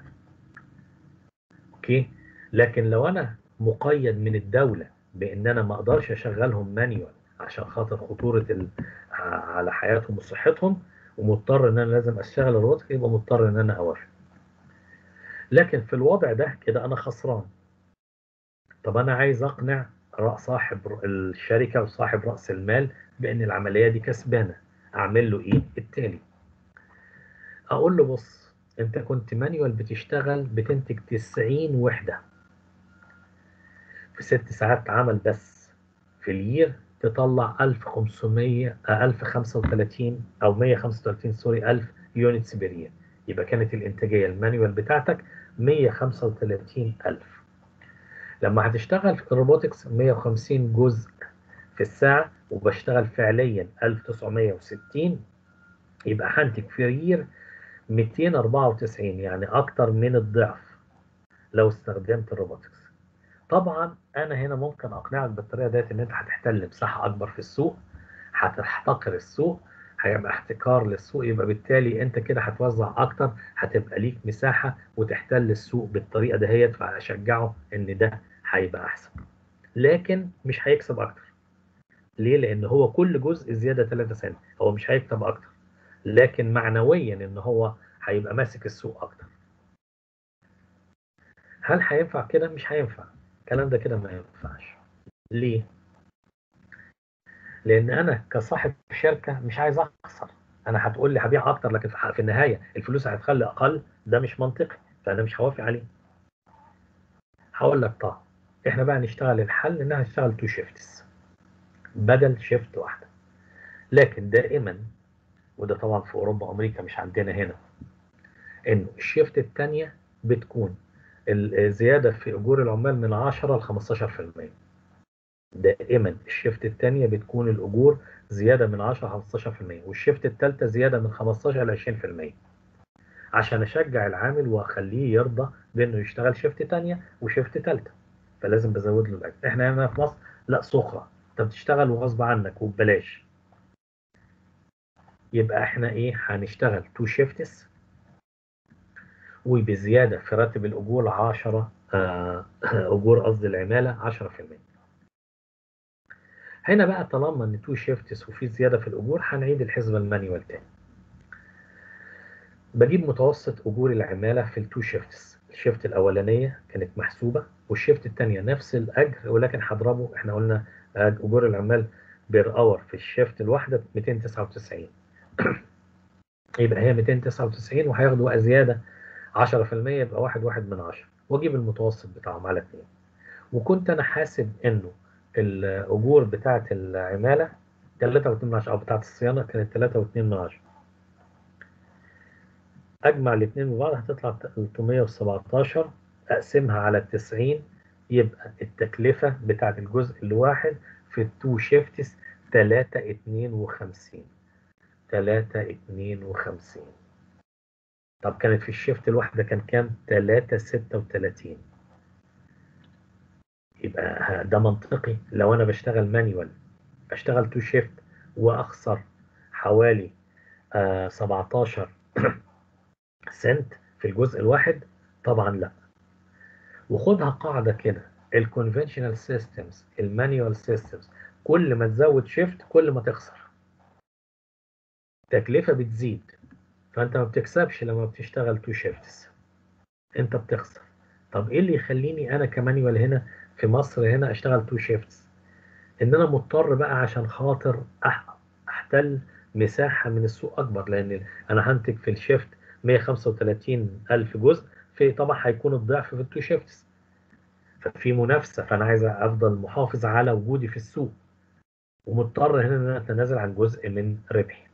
اوكي لكن لو انا مقيد من الدوله بان انا ما اقدرش اشغلهم مانيوال عشان خاطر خطوره ال... على حياتهم وصحتهم ومضطر ان انا لازم اشتغل الروبوتك يبقى مضطر ان انا اوافق لكن في الوضع ده كده انا خسران طب انا عايز اقنع صاحب الشركه وصاحب راس المال بان العمليه دي كسبانه اعمل له ايه التالي اقول له بص انت كنت مانيوال بتشتغل بتنتج 90 وحده في ست ساعات عمل بس في الير تطلع 1500 1035 او 135 سوري 1000 يونتس بير يبقى كانت الانتاجيه المانيوال بتاعتك 135000 لما هتشتغل في الروبوتكس 150 جزء في الساعة وبشتغل فعليا 1960 يبقى هنتج في يير 294 يعني أكتر من الضعف لو استخدمت الروبوتكس طبعا أنا هنا ممكن أقنعك بالطريقة ديت إن أنت هتحتل مساحة أكبر في السوق هتحتقر السوق هيبقى احتكار للسوق يبقى بالتالي انت كده هتوزع اكتر هتبقى ليك مساحه وتحتل السوق بالطريقه دهيت فاشجعه ان ده هيبقى احسن لكن مش هيكسب اكتر ليه لان هو كل جزء زياده 3 سنت هو مش هيكسب اكتر لكن معنويا ان هو هيبقى ماسك السوق اكتر هل هينفع كده مش هينفع الكلام ده كده ما ينفعش ليه لان انا كصاحب شركه مش عايز اخسر انا هتقول لي هبيع اكتر لكن في النهايه الفلوس هتخلي اقل ده مش منطقي فانا مش هوافق عليه هقول لك طب احنا بقى نشتغل الحل انها نشتغل تو شيفتس بدل شيفت واحده لكن دائما وده طبعا في اوروبا وامريكا مش عندنا هنا انه الشيفت الثانيه بتكون الزياده في اجور العمال من 10 ل 15% دائما الشيفت الثانيه بتكون الاجور زياده من 10 ل 15% والشيفت الثالثه زياده من 15 ل 20% عشان اشجع العامل واخليه يرضى بانه يشتغل شيفت ثانيه وشيفت ثالثه فلازم بزود له الاجر احنا هنا في مصر لا سخره انت بتشتغل وغصب عنك وببلاش يبقى احنا ايه هنشتغل تو شيفتس وبزياده في راتب الاجور 10 آه اجور قصدي العماله 10% هنا بقى طالما ان تو شيفتس وفي زياده في الاجور هنعيد الحسبه المانيوال تاني بجيب متوسط اجور العماله في التو شيفتس الشيفت الاولانيه كانت محسوبه والشيفت الثانيه نفس الاجر ولكن هضربه احنا قلنا اجور العمال بير اور في الشيفت الواحده 299 يبقى هي 299 وهياخدوا بقى زياده 10% يبقى واحد واحد من 10 واجيب المتوسط بتاعهم على 2 وكنت انا حاسب انه الاجور بتاعه العماله 3.2 من 10 او بتاعه الصيانه كانت 3.2 من 10 اجمع الاثنين ببعض هتطلع 317 اقسمها على 90 يبقى التكلفه بتاعه الجزء الواحد في التو شيفتس 3.52 3.52 طب كانت في الشيفت الواحدة كان كام؟ 3.36 يبقى ده منطقي لو أنا بشتغل مانيوال أشتغل تو شيفت وأخسر حوالي آه 17 سنت في الجزء الواحد طبعا لا وخدها قاعدة كده الكونفنشنال سيستمز المانيوال سيستمز كل ما تزود شيفت كل ما تخسر تكلفة بتزيد فانت ما بتكسبش لما بتشتغل تو شيفتس انت بتخسر طب ايه اللي يخليني انا كمانيوال هنا في مصر هنا اشتغل تو شيفتس ان انا مضطر بقى عشان خاطر احتل مساحة من السوق اكبر لان انا هنتج في الشيفت 135 الف جزء في طبعا هيكون الضعف في التو شيفتس ففي منافسة فانا عايز افضل محافظ على وجودي في السوق ومضطر هنا ان انا اتنازل عن جزء من ربحي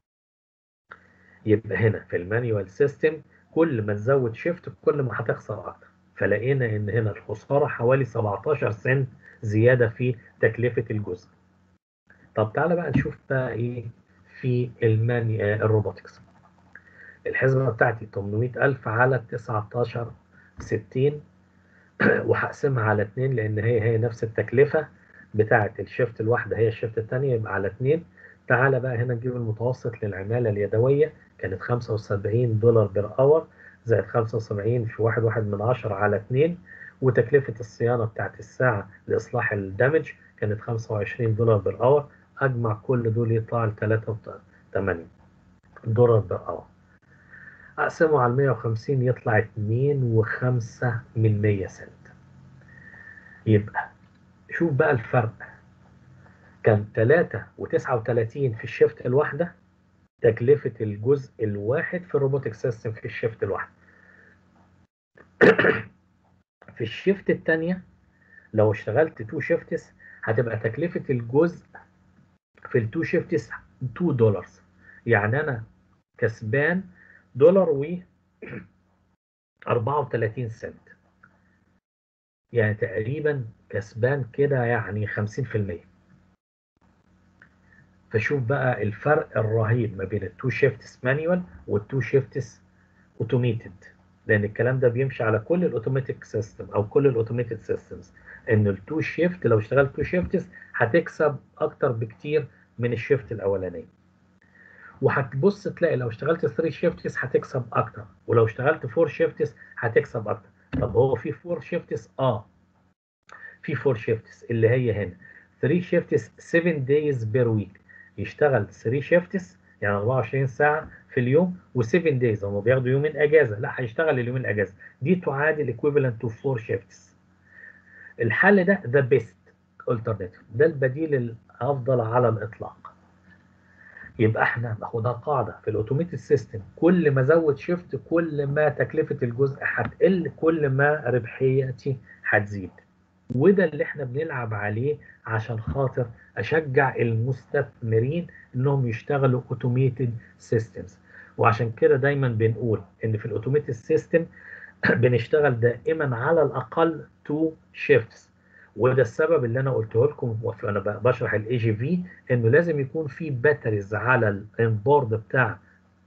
يبقى هنا في المانيوال سيستم كل ما تزود شيفت كل ما هتخسر اكتر فلقينا ان هنا الخساره حوالي 17 سنت زياده في تكلفه الجزء طب تعالى بقى نشوف بقى ايه في الماني الروبوتكس الحسبه بتاعتي 800000 على 19 60 وهقسمها على 2 لان هي هي نفس التكلفه بتاعه الشيفت الواحده هي الشيفت الثانيه يبقى على 2 تعالى بقى هنا نجيب المتوسط للعماله اليدويه كانت 75 دولار بير اور زائد 75 في 1 واحد من 10 على 2 وتكلفة الصيانة بتاعت الساعة لإصلاح الدمج كانت 25 دولار بير اور أجمع كل دول يطلع ل 3 دولار بير اور أقسمه على 150 يطلع 2 و5 من 100 سنت يبقى شوف بقى الفرق كان 3 و39 في الشيفت الواحدة تكلفة الجزء الواحد في الروبوتك سيستم في الشيفت الواحد في الشيفت الثانية لو اشتغلت تو شيفتس هتبقى تكلفة الجزء في التو شيفتس 2 دولار يعني أنا كسبان دولار و 34 سنت يعني تقريبا كسبان كده يعني 50% فشوف بقى الفرق الرهيب ما بين التو شيفتس مانيوال والتو شيفتس اوتوميتد لان الكلام ده بيمشي على كل الاوتوماتيك سيستم او كل الاوتوميتد سيستمز ان التو شيفت لو اشتغلت تو شيفتس هتكسب اكتر بكتير من الشيفت الاولانيه وهتبص تلاقي لو اشتغلت 3 شيفتس هتكسب اكتر ولو اشتغلت 4 شيفتس هتكسب اكتر طب هو في 4 شيفتس اه في 4 شيفتس اللي هي هنا 3 شيفتس 7 دايز بير ويك يشتغل 3 شيفتس يعني 24 ساعه في اليوم و7 دايز هم بياخدوا يومين اجازه لا هيشتغل اليومين الاجازه دي تعادل ايكويفالنت تو 4 شيفتس الحل ده ذا بيست الترناتيف ده البديل الافضل على الاطلاق يبقى احنا ناخدها قاعده في الاوتوميتد سيستم كل ما ازود شيفت كل ما تكلفه الجزء هتقل كل ما ربحيتي هتزيد وده اللي احنا بنلعب عليه عشان خاطر اشجع المستثمرين انهم يشتغلوا اوتوميتد سيستمز وعشان كده دايما بنقول ان في الاوتوميتد سيستم بنشتغل دائما على الاقل تو شيفتس وده السبب اللي انا قلته لكم وانا بشرح الاي جي في انه لازم يكون في باتريز على الانبورد بتاع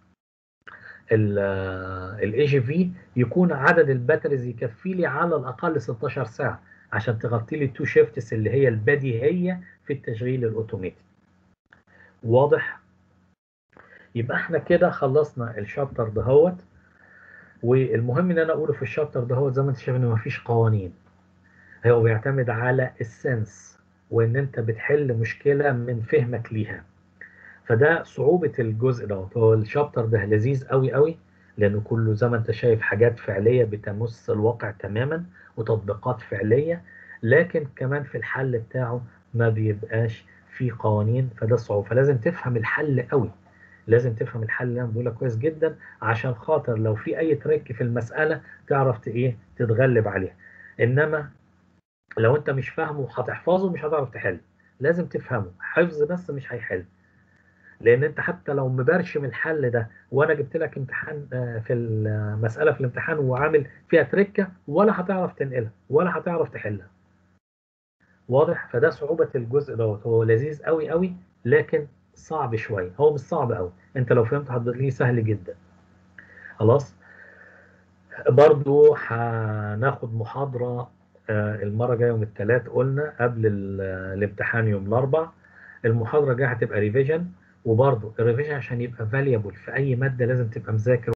الاي جي في يكون عدد الباتريز يكفي لي على الاقل 16 ساعه عشان تغطي لي التو شيفتس اللي هي البديهيه في التشغيل الاوتوماتيك واضح يبقى احنا كده خلصنا الشابتر دهوت والمهم ان انا اقوله في الشابتر دهوت زي ما انت شايف ان مفيش قوانين هو بيعتمد على السنس وان انت بتحل مشكله من فهمك ليها فده صعوبه الجزء دوت هو الشابتر ده لذيذ قوي قوي لانه كله زي ما انت شايف حاجات فعليه بتمس الواقع تماما وتطبيقات فعليه لكن كمان في الحل بتاعه ما بيبقاش فيه قوانين فده صعوبه فلازم تفهم الحل قوي لازم تفهم الحل اللي انا بقوله كويس جدا عشان خاطر لو في اي تريك في المساله تعرف ايه تتغلب عليها انما لو انت مش فاهمه وهتحفظه مش هتعرف تحل لازم تفهمه حفظ بس مش هيحل لان انت حتى لو مبرشم الحل ده وانا جبت لك امتحان في المساله في الامتحان وعامل فيها تركه ولا هتعرف تنقلها ولا هتعرف تحلها واضح فده صعوبه الجزء دوت هو لذيذ قوي قوي لكن صعب شويه هو مش صعب قوي انت لو فهمت هتلاقيه سهل جدا خلاص برضو هناخد محاضره المره الجايه يوم الثلاث قلنا قبل الامتحان يوم الاربع المحاضره الجايه هتبقى ريفيجن وبرضه الريفيجن عشان يبقى فاليبل في اي ماده لازم تبقى مذاكر